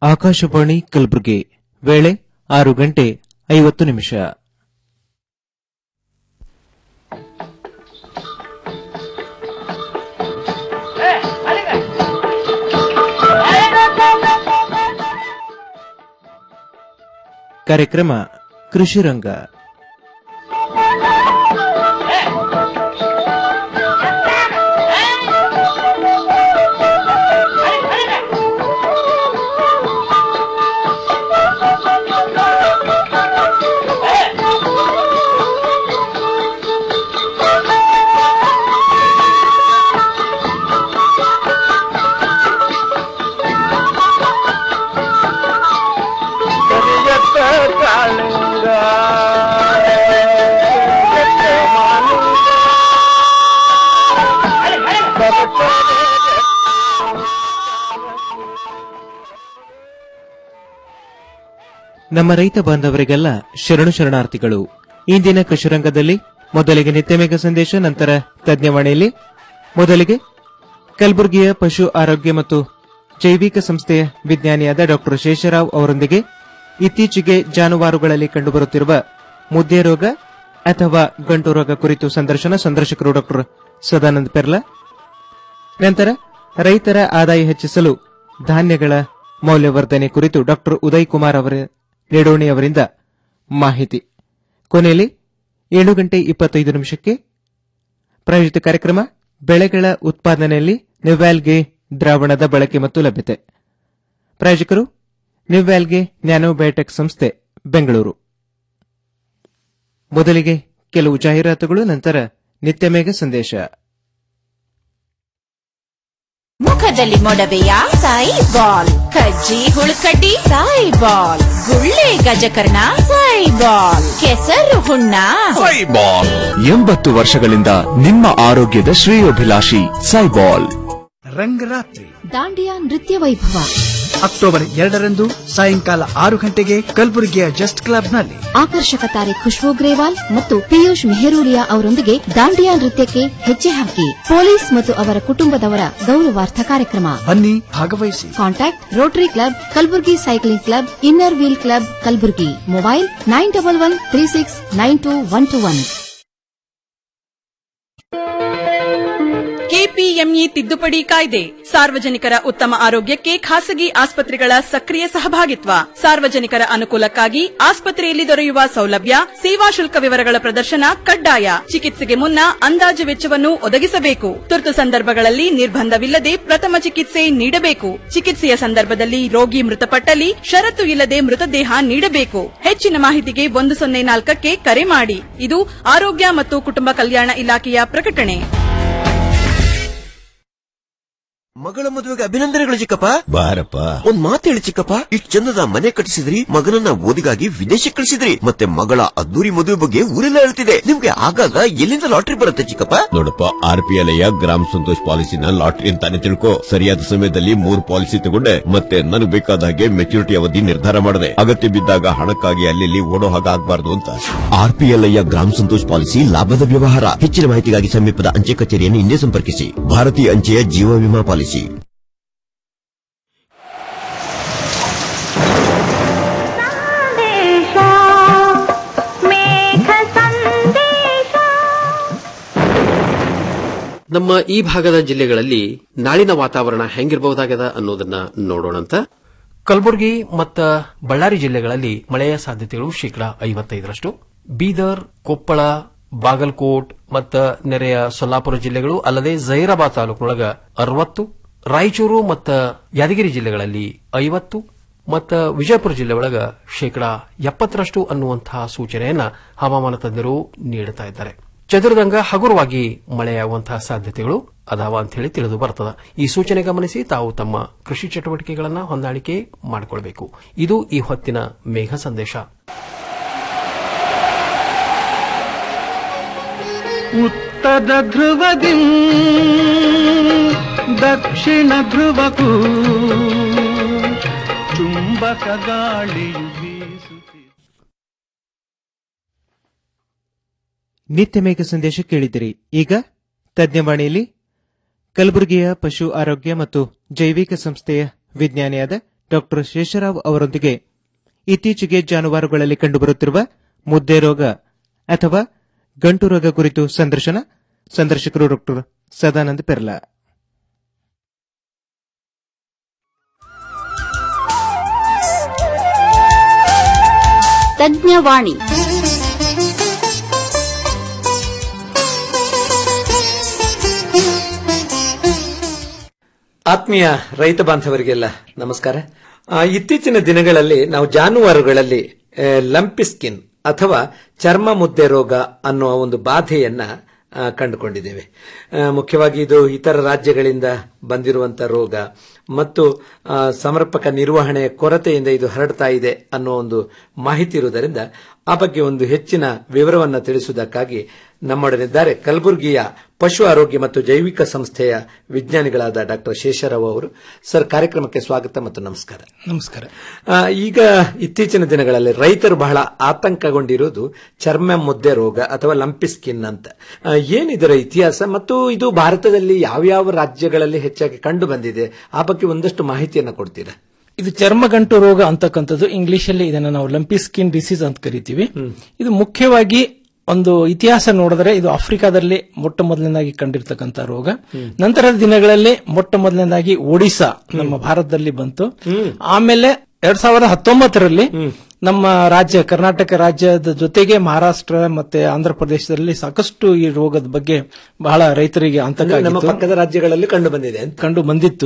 ಆಕಾಶವಾಣಿ ಕಲಬುರಗಿ ವೇಳೆ ಆರು ಗಂಟೆ ಐವತ್ತು ನಿಮಿಷ ಕಾರ್ಯಕ್ರಮ ಕೃಷಿ ರಂಗ ಕರಿಯತ್ತ ಕಾಳಿಂಗ ಕರಿಯತ್ತ ಮಾಲಿಂಗ. ನಮ್ಮ ರೈತ ಬಾಂಧವರಿಗೆಲ್ಲ ಶರಣು ಶರಣಾರ್ಥಿಗಳು ಇಂದಿನ ಕೃಷಿರಂಗದಲ್ಲಿ ಮೊದಲಿಗೆ ನಿತ್ಯಮೇಘ ಸಂದೇಶ ನಂತರ ತಜ್ಞವಾಣಿಯಲ್ಲಿ ಮೊದಲಿಗೆ ಕಲಬುರಗಿಯ ಪಶು ಆರೋಗ್ಯ ಮತ್ತು ಜೈವಿಕ ಸಂಸ್ಥೆಯ ವಿಜ್ಞಾನಿಯಾದ ಡಾಕ್ಟರ್ ಶೇಷರಾವ್ ಅವರೊಂದಿಗೆ ಇತ್ತೀಚೆಗೆ ಜಾನುವಾರುಗಳಲ್ಲಿ ಕಂಡುಬರುತ್ತಿರುವ ಮುದ್ದೆ ರೋಗ ಅಥವಾ ಗಂಟು ರೋಗ ಕುರಿತು ಸಂದರ್ಶನ ಸಂದರ್ಶಕರು ಡಾಕ್ಟರ್ ಸದಾನಂದ ಪೆರ್ಲ ನಂತರ ರೈತರ ಆದಾಯ ಹೆಚ್ಚಿಸಲು ಧಾನ್ಯಗಳ ಮೌಲ್ಯವರ್ಧನೆ ಕುರಿತು ಡಾಕ್ಟರ್ ಉದಯ್ ಕುಮಾರ್ ಅವರ ನಿಡೋಣಿ ಅವರಿಂದ ಮಾಹಿತಿ ಕೊನೆಯಲ್ಲಿ ಏಳು ಗಂಟೆ ಇಪ್ಪತ್ತೈದು ನಿಮಿಷಕ್ಕೆ ಪ್ರಾಯೋಜಿತ ಕಾರ್ಯಕ್ರಮ ಬೆಳೆಗಳ ಉತ್ಪಾದನೆಯಲ್ಲಿ ನಿವ್ಯಾಲ್ಗೆ ದ್ರಾವಣದ ಬಳಕೆ ಮತ್ತು ಲಭ್ಯತೆ ಪ್ರಾಯೋಜಕರು ನಿವ್ಯಾಲ್ಗೆ ನ್ಯಾನೋಬಯೋಟೆಕ್ ಸಂಸ್ಥೆ ಬೆಂಗಳೂರು ಮೊದಲಿಗೆ ಕೆಲವು ಜಾಹೀರಾತುಗಳು ನಂತರ ನಿತ್ಯಮೇಘ ಸಂದೇಶ ಮುಖದಲ್ಲಿ ಮೊಡವೆಯ ಸಾಯಿ ಬಾಲ್ ಕಜ್ಜಿ ಹುಳುಕಡ್ಡಿ ಸಾಯಿ ಬಾಲ್ ಗುಳ್ಳೆ ಗಜಕರ್ಣ ಸಾಯಿ ಬಾಲ್ ಕೆಸರು ಹುಣ್ಣ ಸೈಬಾಲ್ ಎಂಬತ್ತು ವರ್ಷಗಳಿಂದ ನಿಮ್ಮ ಆರೋಗ್ಯದ ಶ್ರೇಯೋಭಿಲಾಷಿ ಸೈಬಾಲ್ ರಂಗರಾತ್ರಿ ದಾಂಡಿಯಾ ನೃತ್ಯ ವೈಭವ ಅಕ್ಟೋಬರ್ ಎರಡರಂದು ಸಾಯಂಕಾಲ ಆರು ಗಂಟೆಗೆ ಕಲಬುರಗಿಯ ಜಸ್ಟ್ ಕ್ಲಬ್ನಲ್ಲಿ ಆಕರ್ಷಕ ತಾರೆ ಖುಷ್ಬೂ ಗ್ರೇವಾಲ್ ಮತ್ತು ಪಿಯೂಷ್ ಮೆಹರೂಲಿಯಾ ಅವರೊಂದಿಗೆ ದಾಂಡಿಯಾ ನೃತ್ಯಕ್ಕೆ ಹೆಜ್ಜೆ ಹಾಕಿ ಪೊಲೀಸ್ ಮತ್ತು ಅವರ ಕುಟುಂಬದವರ ಗೌರವಾರ್ಥ ಕಾರ್ಯಕ್ರಮ ಬನ್ನಿ ಭಾಗವಹಿಸಿ contact Rotary Club Kalaburagi cycling club Inner Wheel Club Kalaburagi mobile nine double one three six nine two one two one KPME ತಿದ್ದುಪಡಿ ಕಾಯ್ದೆ ಸಾರ್ವಜನಿಕರ ಉತ್ತಮ ಆರೋಗ್ಯಕ್ಕೆ ಖಾಸಗಿ ಆಸ್ಪತ್ರೆಗಳ ಸಕ್ರಿಯ ಸಹಭಾಗಿತ್ವ ಸಾರ್ವಜನಿಕರ ಅನುಕೂಲಕ್ಕಾಗಿ ಆಸ್ಪತ್ರೆಯಲ್ಲಿ ದೊರೆಯುವ ಸೌಲಭ್ಯ ಸೇವಾ ಶುಲ್ಕ ವಿವರಗಳ ಪ್ರದರ್ಶನ ಕಡ್ಡಾಯ ಚಿಕಿತ್ಸೆಗೆ ಮುನ್ನ ಅಂದಾಜು ವೆಚ್ಚವನ್ನು ಒದಗಿಸಬೇಕು ತುರ್ತು ಸಂದರ್ಭಗಳಲ್ಲಿ ನಿರ್ಬಂಧವಿಲ್ಲದೆ ಪ್ರಥಮ ಚಿಕಿತ್ಸೆ ನೀಡಬೇಕು ಚಿಕಿತ್ಸೆಯ ಸಂದರ್ಭದಲ್ಲಿ ರೋಗಿ ಮೃತಪಟ್ಟಲ್ಲಿ ಷರತ್ತು ಇಲ್ಲದೆ ಮೃತದೇಹ ನೀಡಬೇಕು ಹೆಚ್ಚಿನ ಮಾಹಿತಿಗೆ ಒಂದು ಸೊನ್ನೆ ನಾಲ್ಕಕ್ಕೆ ಕರೆ ಮಾಡಿ ಇದು ಆರೋಗ್ಯ ಮತ್ತು ಕುಟುಂಬ ಕಲ್ಯಾಣ ಇಲಾಖೆಯ ಪ್ರಕಟಣೆ ಮಗಳ ಮದುವೆಗೆ ಅಭಿನಂದನೆಗಳು ಚಿಕ್ಕಪ್ಪ ಬಾರಪ್ಪ ಒಂದ್ ಮಾತು ಹೇಳಿ ಚಿಕ್ಕಪ್ಪ ಇಷ್ಟ್ ಚಂದದ ಮನೆ ಕಟ್ಟಿಸಿದ್ರಿ ಮಗನನ್ನ ಓದಿಗಾಗಿ ವಿದೇಶಕ್ಕೆ ಕಳಿಸಿದ್ರಿ ಮತ್ತೆ ಮಗಳ ಅದ್ದೂರಿ ಮದುವೆ ಬಗ್ಗೆ ಊರೆಲ್ಲ ಹೇಳ್ತಿದೆ ನಿಮ್ಗೆ ಆಗಾಗ ಎಲ್ಲಿಂದ ಲಾಟ್ರಿ ಬರುತ್ತೆ ಚಿಕ್ಕಪ್ಪ ನೋಡಪ್ಪ ಆರ್ ಪಿ ಎಲ್ ಗ್ರಾಮ ಸಂತೋಷ್ ಪಾಲಿಸಿನ ಲಾಟ್ರಿ ಅಂತಾನೆ ತಿಳ್ಕೊ ಸರಿಯಾದ ಸಮಯದಲ್ಲಿ ಮೂರ್ ಪಾಲಿಸಿ ತಗೊಂಡೆ ಮತ್ತೆ ನನಗೆ ಬೇಕಾದ ಹಾಗೆ ಮೆಚುರಿಟಿ ಅವಧಿ ನಿರ್ಧಾರ ಮಾಡಿದೆ ಅಗತ್ಯ ಬಿದ್ದಾಗ ಹಣಕ್ಕಾಗಿ ಅಲ್ಲಿ ಓಡೋ ಹಾಗೆ ಆಗ್ಬಾರ್ದು ಅಂತ ಆರ್ ಪಿ ಎಲ್ ಗ್ರಾಮ ಸಂತೋಷ್ ಪಾಲಿಸಿ ಲಾಭದ ವ್ಯವಹಾರ ಹೆಚ್ಚಿನ ಮಾಹಿತಿಗಾಗಿ ಸಮೀಪದ ಅಂಚೆ ಕಚೇರಿಯನ್ನು ಹಿಂದೆ ಸಂಪರ್ಕಿಸಿ ಭಾರತೀಯ ಅಂಚೆಯ ಜೀವ ವಿಮಾ ಪಾಲಿಸಿ ನಮ್ಮ ಈ ಭಾಗದ ಜಿಲ್ಲೆಗಳಲ್ಲಿ ನಾಳಿನ ವಾತಾವರಣ ಹೆಂಗಿರಬಹುದಾಗದ ಅನ್ನೋದನ್ನ ನೋಡೋಣಂತ ಕಲಬುರಗಿ ಮತ್ತು ಬಳ್ಳಾರಿ ಜಿಲ್ಲೆಗಳಲ್ಲಿ ಮಳೆಯ ಸಾಧ್ಯತೆಗಳು ಶೇಕಡಾ ಐವತ್ತೈದರಷ್ಟು ಬೀದರ್ ಕೊಪ್ಪಳ ಬಾಗಲಕೋಟ್ ಮತ್ತು ನೆರೆಯ ಸೊಲ್ಲಾಪುರ ಜಿಲ್ಲೆಗಳು ಅಲ್ಲದೆ ಜೈರಾಬಾದ್ ತಾಲೂಕಿನೊಳಗ ಅರವತ್ತು ರಾಯಚೂರು ಮತ್ತು ಯಾದಗಿರಿ ಜಿಲ್ಲೆಗಳಲ್ಲಿ ಐವತ್ತು ಮತ್ತು ವಿಜಯಪುರ ಜಿಲ್ಲೆ ಒಳಗ ಶೇಕಡಾ ಎಪ್ಪತ್ತರಷ್ಟು ಅನ್ನುವಂತಹ ಸೂಚನೆಯನ್ನ ಹವಾಮಾನ ತಜ್ಞರು ನೀಡುತ್ತಾ ಇದ್ದಾರೆ ಚದುರದಂಗ ಹಗುರವಾಗಿ ಮಳೆಯಾಗುವಂತಹ ಸಾಧ್ಯತೆಗಳು ಅದಾವ ಅಂತ ಹೇಳಿ ತಿಳಿದು ಬರ್ತದ ಈ ಸೂಚನೆ ಗಮನಿಸಿ ತಾವು ತಮ್ಮ ಕೃಷಿ ಚಟುವಟಿಕೆಗಳನ್ನ ಹೊಂದಾಣಿಕೆ ಮಾಡಿಕೊಳ್ಬೇಕು ಇದು ಈ ಹೊತ್ತಿನ ಮೇಘ ಸಂದೇಶ ಉತ್ತರ ಧ್ರುವದಿ ದಕ್ಷಿಣ ಧ್ರುವಕ್ಕೂ ಚುಂಬಕ ಗಾಳಿಯು ಬೀಸುತ್ತಿದೆ ನಿತ್ಯಮೇಘ ಸಂದೇಶ ಕೇಳಿದಿರಿ ಈಗ ತಜ್ಞವಾಣಿಯಲ್ಲಿ ಕಲಬುರಗಿಯ ಪಶು ಆರೋಗ್ಯ ಮತ್ತು ಜೈವಿಕ ಸಂಸ್ಥೆಯ ವಿಜ್ಞಾನಿಯಾದ ಡಾಕ್ಟರ್ ಶೇಷರಾವ್ ಅವರೊಂದಿಗೆ ಇತ್ತೀಚೆಗೆ ಜಾನುವಾರುಗಳಲ್ಲಿ ಕಂಡುಬರುತ್ತಿರುವ ಮುದ್ದೆ ರೋಗ ಅಥವಾ ಗಂಟು ರೋಗ ಕುರಿತು ಸಂದರ್ಶನ ಸಂದರ್ಶಕರು ಡಾಕ್ಟರ್ ಸದಾನಂದ ಪೆರ್ಲಾ ತಜ್ಞವಾಣಿ ಆತ್ಮೀಯ ರೈತ ಬಾಂಧವರಿಗೆಲ್ಲ ನಮಸ್ಕಾರ ಆ, ಇತ್ತೀಚಿನ ದಿನಗಳಲ್ಲಿ ನಾವು ಜಾನುವಾರುಗಳಲ್ಲಿ ಆ, ಲಂಪಿ ಸ್ಕಿನ್ ಅಥವಾ ಚರ್ಮ ಮುದ್ದೆ ರೋಗ ಅನ್ನುವ ಒಂದು ಬಾಧೆಯನ್ನ ಆ, ಕಂಡುಕೊಂಡಿದ್ದೇವೆ ಆ, ಮುಖ್ಯವಾಗಿ ಇದು ಇತರ ರಾಜ್ಯಗಳಿಂದ ಬಂದಿರುವಂತಹ ರೋಗ ಮತ್ತು ಆ, ಸಮರ್ಪಕ ನಿರ್ವಹಣೆಯ ಕೊರತೆಯಿಂದ ಇದು ಹರಡ್ತಾ ಇದೆ ಅನ್ನೋ ಒಂದು ಮಾಹಿತಿ ಇರುವುದರಿಂದ ಆ ಬಗ್ಗೆ ಒಂದು ಹೆಚ್ಚಿನ ವಿವರವನ್ನು ತಿಳಿಸುವುದಕ್ಕಾಗಿ ನಮ್ಮೊಡನಿದ್ದಾರೆ ಕಲಬುರಗಿಯ ಪಶು ಆರೋಗ್ಯ ಮತ್ತು ಜೈವಿಕ ಸಂಸ್ಥೆಯ ವಿಜ್ಞಾನಿಗಳಾದ ಡಾಕ್ಟರ್ ಶೇಷರಾವ್ ಅವರು ಸರ್ ಕಾರ್ಯಕ್ರಮಕ್ಕೆ ಸ್ವಾಗತ ಮತ್ತು ನಮಸ್ಕಾರ ನಮಸ್ಕಾರ ಆ, ಈಗ ಇತ್ತೀಚಿನ ದಿನಗಳಲ್ಲಿ ರೈತರು ಬಹಳ ಆತಂಕಗೊಂಡಿರುವುದು ಚರ್ಮ ಮುದ್ದೆ ರೋಗ ಅಥವಾ ಲಂಪಿ ಸ್ಕಿನ್ ಅಂತ ಆ, ಏನಿದರ ಇತಿಹಾಸ ಮತ್ತು ಇದು ಭಾರತದಲ್ಲಿ ಯಾವ್ಯಾವ ರಾಜ್ಯಗಳಲ್ಲಿ ಹೆಚ್ಚಾಗಿ ಕಂಡು ಬಂದಿದೆ ಆ ಬಗ್ಗೆ ಒಂದಷ್ಟು ಮಾಹಿತಿಯನ್ನು ಕೊಡ್ತೀರಾ ಇದು ಚರ್ಮಗಂಟು ರೋಗ ಅಂತಕ್ಕಂಥದ್ದು ಇಂಗ್ಲಿಷ್ ಅಲ್ಲಿ ಇದನ್ನ ನಾವು ಲಂಪಿ ಸ್ಕಿನ್ ಡಿಸೀಸ್ ಅಂತ ಕರಿತೀವಿ ಇದು ಮುಖ್ಯವಾಗಿ ಒಂದು ಇತಿಹಾಸ ನೋಡಿದ್ರೆ ಇದು ಆಫ್ರಿಕಾದಲ್ಲಿ ಮೊಟ್ಟ ಮೊದಲನೇದಾಗಿ ಕಂಡಿರ್ತಕ್ಕಂಥ ರೋಗ ನಂತರದ ದಿನಗಳಲ್ಲಿ ಮೊಟ್ಟ ಮೊದಲನೇದಾಗಿ ಒಡಿಶಾ ನಮ್ಮ ಭಾರತದಲ್ಲಿ ಬಂತು ಆಮೇಲೆ ಎರಡ್ ಸಾವಿರದ ಹತ್ತೊಂಬತ್ತರಲ್ಲಿ ನಮ್ಮ ರಾಜ್ಯ ಕರ್ನಾಟಕ ರಾಜ್ಯದ ಜೊತೆಗೆ ಮಹಾರಾಷ್ಟ್ರ ಮತ್ತೆ ಆಂಧ್ರ ಪ್ರದೇಶದಲ್ಲಿ ಸಾಕಷ್ಟು ಈ ರೋಗದ ಬಗ್ಗೆ ಬಹಳ ರೈತರಿಗೆ ಅಂದ್ರೆ ನಮ್ಮ ಆತಂಕ ಪಕ್ಕದ ರಾಜ್ಯಗಳಲ್ಲಿ ಕಂಡು ಬಂದಿದೆ ಅಂತ ಕಂಡು ಬಂದಿತ್ತು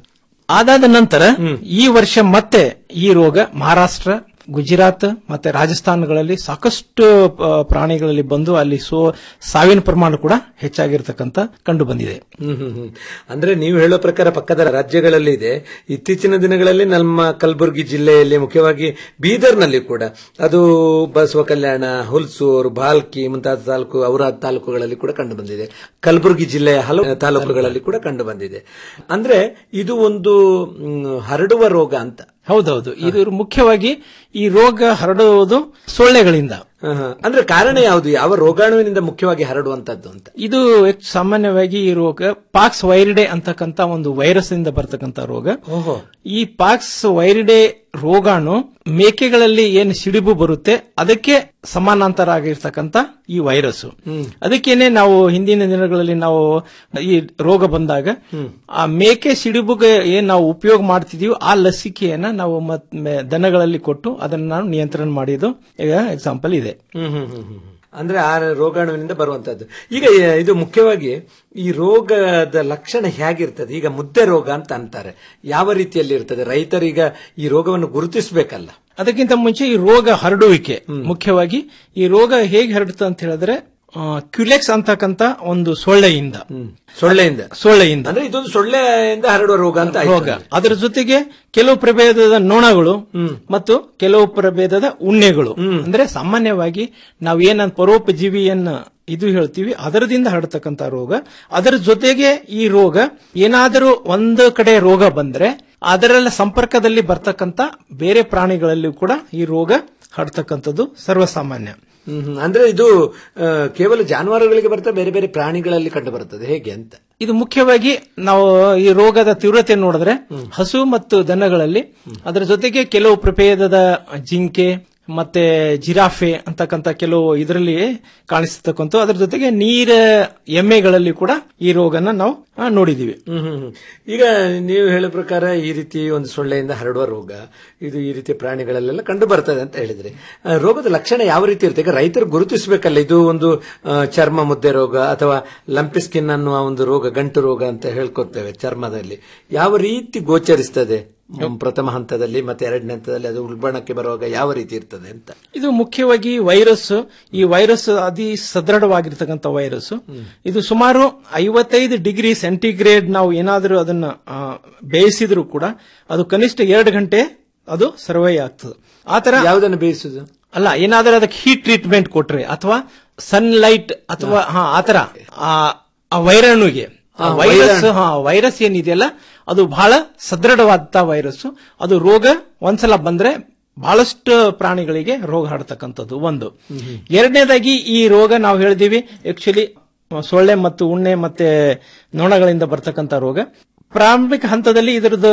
ಅದಾದ ನಂತರ ಈ ವರ್ಷ ಮತ್ತೆ ಈ ರೋಗ ಮಹಾರಾಷ್ಟ್ರ ಗುಜರಾತ್ ಮತ್ತೆ ರಾಜಸ್ಥಾನಗಳಲ್ಲಿ ಸಾಕಷ್ಟು ಆ, ಪ್ರಾಣಿಗಳಲ್ಲಿ ಬಂದು ಅಲ್ಲಿ ಸೋ ಸಾವಿನ ಪ್ರಮಾಣ ಕೂಡ ಹೆಚ್ಚಾಗಿರ್ತಕ್ಕಂಥ ಕಂಡು ಬಂದಿದೆ ಹ್ಮ್ ಹ್ಮ್ ಹ್ಮ್. ಅಂದ್ರೆ ನೀವು ಹೇಳೋ ಪ್ರಕಾರ ಪಕ್ಕದ ರಾಜ್ಯಗಳಲ್ಲಿ ಇದೆ ಇತ್ತೀಚಿನ ದಿನಗಳಲ್ಲಿ ನಮ್ಮ ಕಲಬುರಗಿ ಜಿಲ್ಲೆಯಲ್ಲಿ ಮುಖ್ಯವಾಗಿ ಬೀದರ್ನಲ್ಲಿ ಕೂಡ ಅದು ಬಸವ ಕಲ್ಯಾಣ ಹುಲ್ಸೂರು ಬಾಲ್ಕಿ ಮುಂತಾದ ತಾಲೂಕು ಔರಾದ್ ತಾಲೂಕುಗಳಲ್ಲಿ ಕೂಡ ಕಂಡು ಬಂದಿದೆ ಕಲಬುರಗಿ ಜಿಲ್ಲೆಯ ಹಲವು ತಾಲೂಕುಗಳಲ್ಲಿ ಕೂಡ ಕಂಡು ಬಂದಿದೆ ಅಂದ್ರೆ ಇದು ಒಂದು ಮ್, ಹರಡುವ ರೋಗ ಅಂತ ಹೌದೌದು ಇದು ಮುಖ್ಯವಾಗಿ ಈ ರೋಗ ಹರಡುವುದು ಸೊಳ್ಳೆಗಳಿಂದ ಹ, ಹ. ಅಂದ್ರೆ ಕಾರಣ ಯಾವುದು ಯಾವ ರೋಗಾಣುವಿನಿಂದ ಮುಖ್ಯವಾಗಿ ಹರಡುವಂತದ್ದು ಅಂತ ಇದು ಹೆಚ್ಚು ಸಾಮಾನ್ಯವಾಗಿ ಈ ರೋಗ ಪಾಕ್ಸ್ ವೈರಿಡೆ ಅಂತಕ್ಕಂತ ಒಂದು ವೈರಸ್ ಇಂದ ಬರ್ತಕ್ಕಂತ ರೋಗ ಓಹೋ ಈ ಪಾಕ್ಸ್ ವೈರಿಡೆ ರೋಗಾಣು ಮೇಕೆಗಳಲ್ಲಿ ಏನು ಸಿಡಿಬು ಬರುತ್ತೆ ಅದಕ್ಕೆ ಸಮಾನಾಂತರ ಆಗಿರ್ತಕ್ಕಂತ ಈ ವೈರಸ್ ಅದಕ್ಕೇನೆ ನಾವು ಹಿಂದಿನ ದಿನಗಳಲ್ಲಿ ನಾವು ಈ ರೋಗ ಬಂದಾಗ ಆ ಮೇಕೆ ಸಿಡಿಬುಗೆ ಏನ್ ನಾವು ಉಪಯೋಗ ಮಾಡ್ತಿದೀವಿ ಆ ಲಸಿಕೆಯನ್ನ ನಾವು ಮತ್ ಮೆ- ದನಗಳಲ್ಲಿ ಕೊಟ್ಟು ಅದನ್ನ ನಾವು ನಿಯಂತ್ರಣ ಮಾಡಿದ್ದು ಈಗ ಎಕ್ಸಾಂಪಲ್ ಇದೆ ಹ್ಮ್ ಹ್ಮ್ ಹ್ಮ್ ಹ್ಮ್. ಅಂದ್ರೆ ಆ ರೋಗಾಣುವಿನಿಂದ ಬರುವಂತದ್ದು ಈಗ ಎ- ಇದು ಮುಖ್ಯವಾಗಿ ಈ ರೋಗದ ಲಕ್ಷಣ ಹೇಗಿರ್ತದೆ ಈಗ ಮುದ್ದೆ ರೋಗ ಅಂತ ಅಂತಾರೆ ಯಾವ ರೀತಿಯಲ್ಲಿ ಇರ್ತದೆ ರೈತರೀಗ ಈ ರೋಗವನ್ನು ಗುರುತಿಸಬೇಕಲ್ಲ ಅದಕ್ಕಿಂತ ಮುಂಚೆ ಈ ರೋಗ ಹರಡುವಿಕೆ ಮುಖ್ಯವಾಗಿ ಈ ರೋಗ ಹೇಗೆ ಹರಡುತ್ತೆ ಅಂತ ಹೇಳಿದ್ರೆ ಕ್ಯುಲೆಕ್ಸ್ ಅಂತಕ್ಕಂತ ಒಂದು ಸೊಳ್ಳೆಯಿಂದ ಸೊಳ್ಳೆಯಿಂದ ಸೊಳ್ಳೆಯಿಂದ ಅಂದ್ರೆ ಇದೊಂದು ಸೊಳ್ಳೆಯಿಂದ ಹರಡುವ ರೋಗ ಅಂತ ಆಯ್ತು. ರೋಗ ಅದರ ಜೊತೆಗೆ ಕೆಲವು ಪ್ರಭೇದದ ನೊಣಗಳು ಮತ್ತು ಕೆಲವು ಪ್ರಭೇದದ ಉಣ್ಣೆಗಳು ಅಂದ್ರೆ ಸಾಮಾನ್ಯವಾಗಿ ನಾವು ಏನಂತ ಪರೋಪಜೀವಿಯನ್ನ ಇದು ಹೇಳ್ತೀವಿ ಅದರದಿಂದ ಹರಡತಕ್ಕಂತ ರೋಗ ಅದರ ಜೊತೆಗೆ ಈ ರೋಗ ಏನಾದರೂ ಒಂದು ಕಡೆ ರೋಗ ಬಂದ್ರೆ ಅದರ ಸಂಪರ್ಕದಲ್ಲಿ ಬರ್ತಕ್ಕಂತ ಬೇರೆ ಪ್ರಾಣಿಗಳಲ್ಲಿ ಕೂಡ ಈ ರೋಗ ಹರಡ್ತಕ್ಕಂಥದ್ದು ಸರ್ವಸಾಮಾನ್ಯ ಹ್ಮ್ ಹ್ಮ್. ಅಂದ್ರೆ ಇದು ಆ, ಕೇವಲ ಜಾನುವಾರುಗಳಿಗೆ ಬರ್ತದೆ ಬೇರೆ ಬೇರೆ ಪ್ರಾಣಿಗಳಲ್ಲಿ ಕಂಡು ಬರ್ತದೆ ಹೇಗೆ ಅಂತ ಇದು ಮುಖ್ಯವಾಗಿ ನಾವು ಈ ರೋಗದ ತೀವ್ರತೆ ನೋಡಿದ್ರೆ ಹಸು ಮತ್ತು ದನಗಳಲ್ಲಿ ಅದರ ಜೊತೆಗೆ ಕೆಲವು ಪ್ರಭೇದದ ಜಿಂಕೆ ಮತ್ತೆ ಜಿರಾಫೆ ಅಂತಕ್ಕಂತ ಕೆಲವು ಇದರಲ್ಲಿ ಕಾಣಿಸ್ತಕ್ಕಂಥ ಅದರ ಜೊತೆಗೆ ನೀರ ಎಮ್ಮೆಗಳಲ್ಲಿ ಕೂಡ ಈ ರೋಗನ ನಾವು ಆ, ನೋಡಿದೀವಿ ಹ್ಮ್ ಹ್ಮ್ ಹ್ಮ್. ಈಗ ನೀವು ಹೇಳೋ ಪ್ರಕಾರ ಈ ರೀತಿ ಒಂದು ಸೊಳ್ಳೆಯಿಂದ ಹರಡುವ ರೋಗ ಇದು ಈ ರೀತಿ ಪ್ರಾಣಿಗಳಲ್ಲೆಲ್ಲ ಕಂಡು ಬರ್ತದೆ ಅಂತ ಹೇಳಿದ್ರೆ ಆ, ರೋಗದ ಲಕ್ಷಣ ಯಾವ ರೀತಿ ಇರುತ್ತೆ ಈಗ ರೈತರು ಗುರುತಿಸಬೇಕಲ್ಲ ಇದು ಒಂದು ಆ, ಚರ್ಮ ಮುದ್ದೆ ರೋಗ ಅಥವಾ ಲಂಪಿ ಸ್ಕಿನ್ ಅನ್ನುವ ಒಂದು ರೋಗ ಗಂಟು ರೋಗ ಅಂತ ಹೇಳ್ಕೊತೇವೆ ಚರ್ಮದಲ್ಲಿ ಯಾವ ರೀತಿ ಗೋಚರಿಸ್ತದೆ ಹ್ಮ್, ಪ್ರಥಮ ಹಂತದಲ್ಲಿ ಮತ್ತೆ ಎರಡನೇ ಹಂತದಲ್ಲಿ ಅದು ಉಲ್ಬಣಕ್ಕೆ ಬರುವಾಗ ಯಾವ ರೀತಿ ಇರ್ತದೆ ಅಂತ ಇದು ಮುಖ್ಯವಾಗಿ ವೈರಸ್ ಈ ವೈರಸ್ ಅತಿ ಸದೃಢವಾಗಿರ್ತಕ್ಕಂಥ ವೈರಸ್ ಇದು ಸುಮಾರು ಐವತ್ತೈದು ಡಿಗ್ರಿ ಸೆಂಟಿಗ್ರೇಡ್ ನಾವು ಏನಾದರೂ ಅದನ್ನ ಆ, ಬೇಯಿಸಿದ್ರು ಕೂಡ ಅದು ಕನಿಷ್ಠ ಎರಡು ಗಂಟೆ ಅದು ಸರ್ವೈ ಆಗ್ತದೆ ಆತರ ಯಾವುದನ್ನು ಬೇಯಿಸುದು ಅಲ್ಲ ಏನಾದರೂ ಅದಕ್ಕೆ ಹೀಟ್ ಟ್ರೀಟ್ಮೆಂಟ್ ಕೊಟ್ರೆ ಅಥವಾ ಸನ್ಲೈಟ್ ಅಥವಾ ಹಾ ಆತರ ಆ ಆ ವೈರಾಣುಗೆ ಆ ಆ, ವೈರಸ್ ವೈರಾಣು. ಹಾ ವೈರಸ್ ಏನಿದೆಯಲ್ಲ ಅದು ಬಹಳ ಸದೃಢವಾದ ವೈರಸ್ ಅದು ರೋಗ ಒಂದ್ಸಲ ಬಂದ್ರೆ ಬಹಳಷ್ಟು ಪ್ರಾಣಿಗಳಿಗೆ ರೋಗ ಹರಡ್ತಕ್ಕಂಥದ್ದು ಒಂದು ಎರಡನೇದಾಗಿ ಈ ರೋಗ ನಾವು ಹೇಳಿದೀವಿ ಆಕ್ಚುಲಿ ಸೊಳ್ಳೆ ಮತ್ತು ಉಣ್ಣೆ ಮತ್ತೆ ನೊಣಗಳಿಂದ ಬರ್ತಕ್ಕಂಥ ರೋಗ ಪ್ರಾರಂಭಿಕ ಹಂತದಲ್ಲಿ ಇದರದ್ದು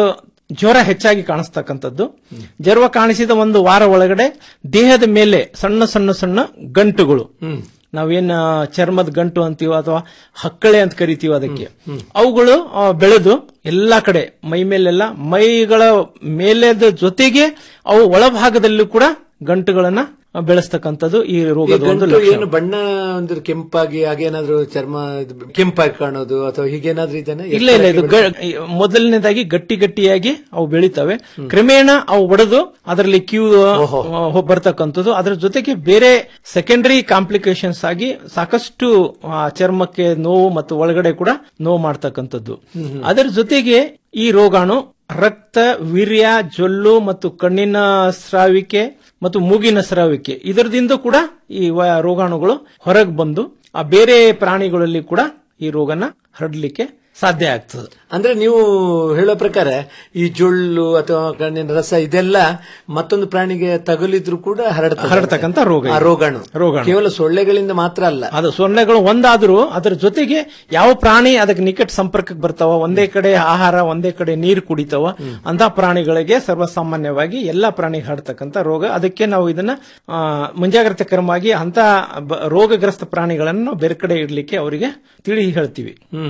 ಜ್ವರ ಹೆಚ್ಚಾಗಿ ಕಾಣಿಸ್ತಕ್ಕಂಥದ್ದು ಜ್ವರ ಕಾಣಿಸಿದ ಒಂದು ವಾರ ಒಳಗಡೆ ದೇಹದ ಮೇಲೆ ಸಣ್ಣ ಸಣ್ಣ ಸಣ್ಣ ಗಂಟುಗಳು ನಾವೇನ್ ಆ, ಚರ್ಮದ ಗಂಟು ಅಂತೀವೋ ಅಥವಾ ಹಕ್ಕಳೆ ಅಂತ ಕರಿತೀವಿ ಅದಕ್ಕೆ ಅವುಗಳು ಆ, ಬೆಳೆದು ಎಲ್ಲಾ ಕಡೆ ಮೈ ಮೇಲೆಲ್ಲ ಮೈಗಳ ಮೇಲೆದ ಜೊತೆಗೆ ಅವು ಒಳಭಾಗದಲ್ಲೂ ಕೂಡ ಗಂಟುಗಳನ್ನ ಆ, ಬೆಳೆಸ್ತಕ್ಕಂಥದ್ದು ಈ ಈ ರೋಗದ ಒಂದು ಗಂಟು ಲಕ್ಷಣ ಏನು ಬಣ್ಣ ಒಂದು ಕೆಂಪಾಗಿ ಹಾಗೇನಾದ್ರೂ ಚರ್ಮ ಇದು ಕೆಂಪಾಗಿ ಕಾಣೋದು ಅಥವಾ ಹೀಗೇನಾದ್ರೂ ಇದೆನಾ ಇಲ್ಲ ಇಲ್ಲ ಇದು ಗ- ಈ ಮೊದಲನೇದಾಗಿ ಗಟ್ಟಿ ಗಟ್ಟಿಯಾಗಿ ಅವು ಬೆಳಿತವೆ ಕ್ರಮೇಣ ಅವು ಒಡೆದು ಅದರಲ್ಲಿ ಕ್ಯೂ ಬರ್ತಕ್ಕಂಥದ್ದು ಅದರ ಜೊತೆಗೆ ಬೇರೆ ಸೆಕೆಂಡರಿ ಕಾಂಪ್ಲಿಕೇಶನ್ಸ್ ಆಗಿ ಸಾಕಷ್ಟು ಆ, ಚರ್ಮಕ್ಕೆ ನೋವು ಮತ್ತು ಒಳಗಡೆ ಕೂಡ ನೋವು ಮಾಡ್ತಕ್ಕಂಥದ್ದು ಅದರ ಜೊತೆಗೆ ಈ ರೋಗಾಣು ರಕ್ತ ವೀರ್ಯ ಜೊಲ್ಲು ಮತ್ತು ಕಣ್ಣಿನ ಸ್ರಾವಿಕೆ ಮತ್ತು ಮೂಗಿನ ಸ್ರಾವಿಕೆ ಇದರದಿಂದ ಕೂಡ ಈ ವ- ರೋಗಾಣುಗಳು ಹೊರಗೆ ಬಂದು ಆ ಬೇರೆ ಪ್ರಾಣಿಗಳಲ್ಲಿ ಕೂಡ ಈ ರೋಗನ ಹರಡಲಿಕ್ಕೆ ಸಾಧ್ಯ ಆಗ್ತದೆ ಅಂದ್ರೆ ನೀವು ಹೇಳೋ ಪ್ರಕಾರ ಈ ಜೊಳ್ಳು ಅಥವಾ ಕಣ್ಣಿನ ರಸ ಇದೆಲ್ಲ ಮತ್ತೊಂದು ಪ್ರಾಣಿಗೆ ತಗುಲಿದ್ರು ಕೂಡ ಹರಡ್ತದೆ ಹರಡ್ತಕ್ಕಂಥ ರೋಗ ಇದು. ಆ ರೋಗಾಣು ರೋಗಾಣು. ಕೇವಲ ಸೊಳ್ಳೆಗಳಿಂದ ಮಾತ್ರ ಅಲ್ಲ ಅದು ಸೊನ್ನೆಗಳು ಒಂದಾದ್ರೂ ಅದರ ಜೊತೆಗೆ ಯಾವ ಪ್ರಾಣಿ ಅದಕ್ಕೆ ನಿಕಟ ಸಂಪರ್ಕಕ್ಕೆ ಬರ್ತಾವ ಒಂದೇ ಕಡೆ ಆಹಾರ ಒಂದೇ ಕಡೆ ನೀರು ಕುಡಿತಾವ ಅಂತ ಪ್ರಾಣಿಗಳಿಗೆ ಸರ್ವಸಾಮಾನ್ಯವಾಗಿ ಎಲ್ಲಾ ಪ್ರಾಣಿಗೆ ಹರಡ್ತಕ್ಕಂಥ ರೋಗ ಅದಕ್ಕೆ ನಾವು ಇದನ್ನ ಆ, ಮುಂಜಾಗ್ರತೆ ಕ್ರಮವಾಗಿ ಅಂತ ಬ- ರೋಗಗ್ರಸ್ತ ಪ್ರಾಣಿಗಳನ್ನು ನಾವು ಬೇರೆ ಕಡೆ ಇಡ್ಲಿಕ್ಕೆ ಅವರಿಗೆ ತಿಳಿ ಹೇಳ್ತೀವಿ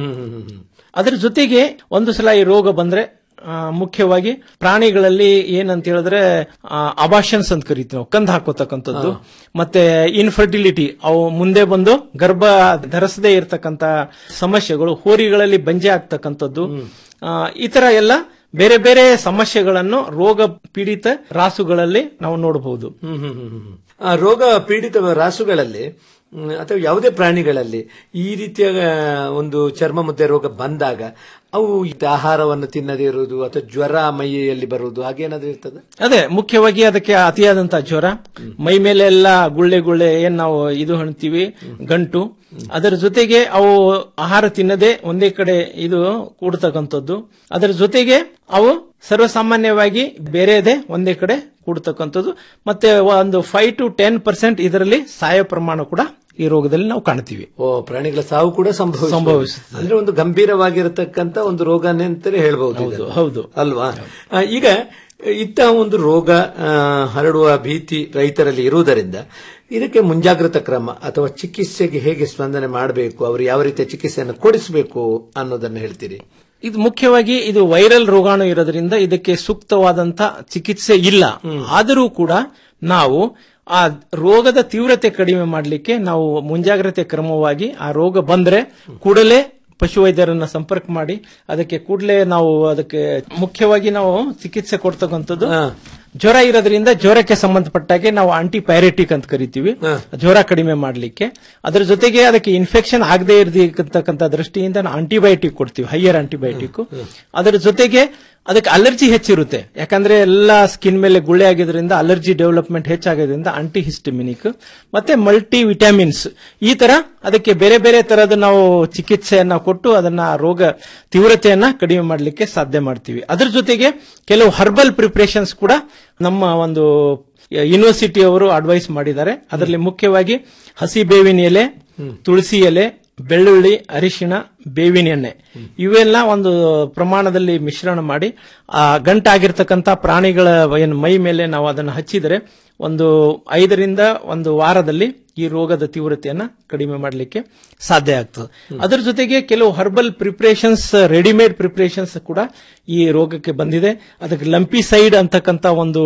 ಅದರ ಜೊತೆಗೆ ಒಂದು ಸಲ ಈ ರೋಗ ಬಂದ್ರೆ ಆ, ಮುಖ್ಯವಾಗಿ ಪ್ರಾಣಿಗಳಲ್ಲಿ ಏನಂತ ಹೇಳಿದ್ರೆ ಅಬಾಷನ್ಸ್ ಅಂತ ಕರಿತೀವಿ ನಾವು ಕಂದು ಹಾಕೋತಕ್ಕಂಥದ್ದು ಮತ್ತೆ ಇನ್ಫರ್ಟಿಲಿಟಿ ಅವು ಮುಂದೆ ಬಂದು ಗರ್ಭ ಧರಿಸದೇ ಇರತಕ್ಕಂತ ಸಮಸ್ಯೆಗಳು ಹೋರಿಗಳಲ್ಲಿ ಬಂಜೆ ಆಗ್ತಕ್ಕಂಥದ್ದು ಆ, ಈ ತರ ಎಲ್ಲ ಬೇರೆ ಬೇರೆ ಸಮಸ್ಯೆಗಳನ್ನು ರೋಗ ಪೀಡಿತ ರಾಸುಗಳಲ್ಲಿ ನಾವು ನೋಡಬಹುದು ಹ್ಮ್ ಹ್ಮ್ ಹ್ಮ್ ಹ್ಮ್. ಆ ರೋಗ ಪೀಡಿತ ರಾಸುಗಳಲ್ಲಿ ಮ್, ಅಥವಾ ಯಾವುದೇ ಪ್ರಾಣಿಗಳಲ್ಲಿ ಈ ರೀತಿಯ ಆ, ಒಂದು ಚರ್ಮ ಮುದ್ದೆ ರೋಗ ಬಂದಾಗ ಅವು ಈ ಆಹಾರವನ್ನು ತಿನ್ನದೇ ಇರುವುದು ಅಥವಾ ಜ್ವರ ಮೈಯಲ್ಲಿ ಬರುವುದು ಹಾಗೇನಾದ್ರೂ ಇರ್ತದೆ ಅದೇ ಮುಖ್ಯವಾಗಿ ಅದಕ್ಕೆ ಅತಿಯಾದಂತಹ ಜ್ವರ ಮೈ ಮೇಲೆ ಎಲ್ಲ ಗುಳ್ಳೆ ಗುಳ್ಳೆ ಏನ್ ನಾವು ಇದು ಹಣ್ತೀವಿ ಗಂಟು ಅದರ ಜೊತೆಗೆ ಅವು ಆಹಾರ ತಿನ್ನದೆ ಒಂದೇ ಕಡೆ ಇದು ಕೂಡ್ತಕ್ಕಂಥದ್ದು ಅದರ ಜೊತೆಗೆ ಅವು ಸರ್ವಸಾಮಾನ್ಯವಾಗಿ ಬೇರೆದೆ ಒಂದೇ ಕಡೆ ಕೂಡ್ತಕ್ಕಂಥದ್ದು ಮತ್ತೆ ಒಂದು ಫೈವ್ ಟು ಟೆನ್ ಪರ್ಸೆಂಟ್ ಇದರಲ್ಲಿ ಸಾಯೋ ಪ್ರಮಾಣ ಕೂಡ ಈ ರೋಗದಲ್ಲಿ ನಾವು ಕಾಣ್ತೀವಿ ಓ ಪ್ರಾಣಿಗಳ ಸಾವು ಕೂಡ ಸಂಭವಿಸ ಸಂಭವಿಸುತ್ತದೆ. ಅಂದ್ರೆ ಒಂದು ಗಂಭೀರವಾಗಿರತಕ್ಕಂತ ಒಂದು ರೋಗನೇ ಅಂತಲೇ ಹೇಳ್ಬಹುದು ಇದನ್ನು. ಹೌದು ಅಲ್ವಾ ಆ, ಈಗ ಇಂತಹ ಒಂದು ರೋಗ ಆ, ಹರಡುವ ಭೀತಿ ರೈತರಲ್ಲಿ ಇರುವುದರಿಂದ ಇದಕ್ಕೆ ಮುಂಜಾಗ್ರತಾ ಕ್ರಮ ಅಥವಾ ಚಿಕಿತ್ಸೆಗೆ ಹೇಗೆ ಸ್ಪಂದನೆ ಮಾಡಬೇಕು ಅವರು ಯಾವ ರೀತಿಯ ಚಿಕಿತ್ಸೆಯನ್ನು ಕೊಡಿಸಬೇಕು ಅನ್ನೋದನ್ನ ಹೇಳ್ತೀರಿ ಇದು ಮುಖ್ಯವಾಗಿ ಇದು ವೈರಲ್ ರೋಗಾಣು ಇರೋದ್ರಿಂದ ಇದಕ್ಕೆ ಸೂಕ್ತವಾದಂತ ಚಿಕಿತ್ಸೆ ಇಲ್ಲ ಆದರೂ ಕೂಡ ನಾವು ಆ ರೋಗದ ತೀವ್ರತೆ ಕಡಿಮೆ ಮಾಡಲಿಕ್ಕೆ ನಾವು ಮುಂಜಾಗ್ರತೆ ಕ್ರಮವಾಗಿ ಆ ರೋಗ ಬಂದ್ರೆ ಕೂಡಲೇ ಪಶುವೈದ್ಯರನ್ನ ಸಂಪರ್ಕ ಮಾಡಿ ಅದಕ್ಕೆ ಕೂಡಲೇ ನಾವು ಅದಕ್ಕೆ ಮುಖ್ಯವಾಗಿ ನಾವು ಚಿಕಿತ್ಸೆ ಕೊಡ್ತಕ್ಕಂಥದ್ದು ಜ್ವರ ಇರೋದ್ರಿಂದ ಜ್ವರಕ್ಕೆ ಸಂಬಂಧಪಟ್ಟಾಗೆ ನಾವು ಆಂಟಿಪೈರೆಟಿಕ್ ಅಂತ ಕರಿತೀವಿ ಜ್ವರ ಕಡಿಮೆ ಮಾಡಲಿಕ್ಕೆ ಅದರ ಜೊತೆಗೆ ಅದಕ್ಕೆ ಇನ್ಫೆಕ್ಷನ್ ಆಗದೆ ಇರತಕ್ಕಂತ ದೃಷ್ಟಿಯಿಂದ ನಾವು ಆಂಟಿಬಯೋಟಿಕ್ ಕೊಡ್ತೀವಿ ಹೈಯರ್ ಆಂಟಿಬಯೋಟಿಕ್ ಅದರ ಜೊತೆಗೆ ಅದಕ್ಕೆ ಅಲರ್ಜಿ ಹೆಚ್ಚಿರುತ್ತೆ ಯಾಕಂದ್ರೆ ಎಲ್ಲ ಸ್ಕಿನ್ ಮೇಲೆ ಗುಳ್ಳೆ ಆಗಿದ್ರಿಂದ ಅಲರ್ಜಿ ಡೆವಲಪ್ಮೆಂಟ್ ಹೆಚ್ಚಾಗೋದ್ರಿಂದ ಆಂಟಿ ಹಿಸ್ಟಮಿನಿಕ್ ಮತ್ತೆ ಮಲ್ಟಿ ವಿಟಮಿನ್ಸ್ ಈ ತರ ಅದಕ್ಕೆ ಬೇರೆ ಬೇರೆ ತರಹದ ನಾವು ಚಿಕಿತ್ಸೆಯನ್ನ ಕೊಟ್ಟು ಅದನ್ನ ಆ ರೋಗ ತೀವ್ರತೆಯನ್ನ ಕಡಿಮೆ ಮಾಡಲಿಕ್ಕೆ ಸಾಧ್ಯ ಮಾಡ್ತೀವಿ ಅದ್ರ ಜೊತೆಗೆ ಕೆಲವು ಹರ್ಬಲ್ ಪ್ರಿಪರೇಷನ್ಸ್ ಕೂಡ ನಮ್ಮ ಒಂದು ಯೂನಿವರ್ಸಿಟಿ ಅವರು ಅಡ್ವೈಸ್ ಮಾಡಿದ್ದಾರೆ ಅದರಲ್ಲಿ ಮುಖ್ಯವಾಗಿ ಹಸಿ ಬೇವಿನ ಎಲೆ ತುಳಸಿ ಎಲೆ ಬೆಳ್ಳುಳ್ಳಿ ಅರಿಶಿಣ ಬೇವಿನ ಎಣ್ಣೆ ಇವೆಲ್ಲ ಒಂದು ಪ್ರಮಾಣದಲ್ಲಿ ಮಿಶ್ರಣ ಮಾಡಿ ಆ ಗಂಟಾಗಿರ್ತಕ್ಕಂಥ ಪ್ರಾಣಿಗಳ ಏನು ಮೈ ಮೇಲೆ ನಾವು ಅದನ್ನು ಹಚ್ಚಿದರೆ ಒಂದು ಐದರಿಂದ ಒಂದು ವಾರದಲ್ಲಿ ಈ ರೋಗದ ತೀವ್ರತೆಯನ್ನ ಕಡಿಮೆ ಮಾಡಲಿಕ್ಕೆ ಸಾಧ್ಯ ಆಗ್ತದೆ ಅದರ ಜೊತೆಗೆ ಕೆಲವು ಹರ್ಬಲ್ ಪ್ರಿಪರೇಷನ್ಸ್ ರೆಡಿಮೇಡ್ ಪ್ರಿಪರೇಷನ್ಸ್ ಕೂಡ ಈ ರೋಗಕ್ಕೆ ಬಂದಿದೆ ಅದಕ್ಕೆ ಲಂಪಿಸೈಡ್ ಅಂತಕ್ಕಂಥ ಒಂದು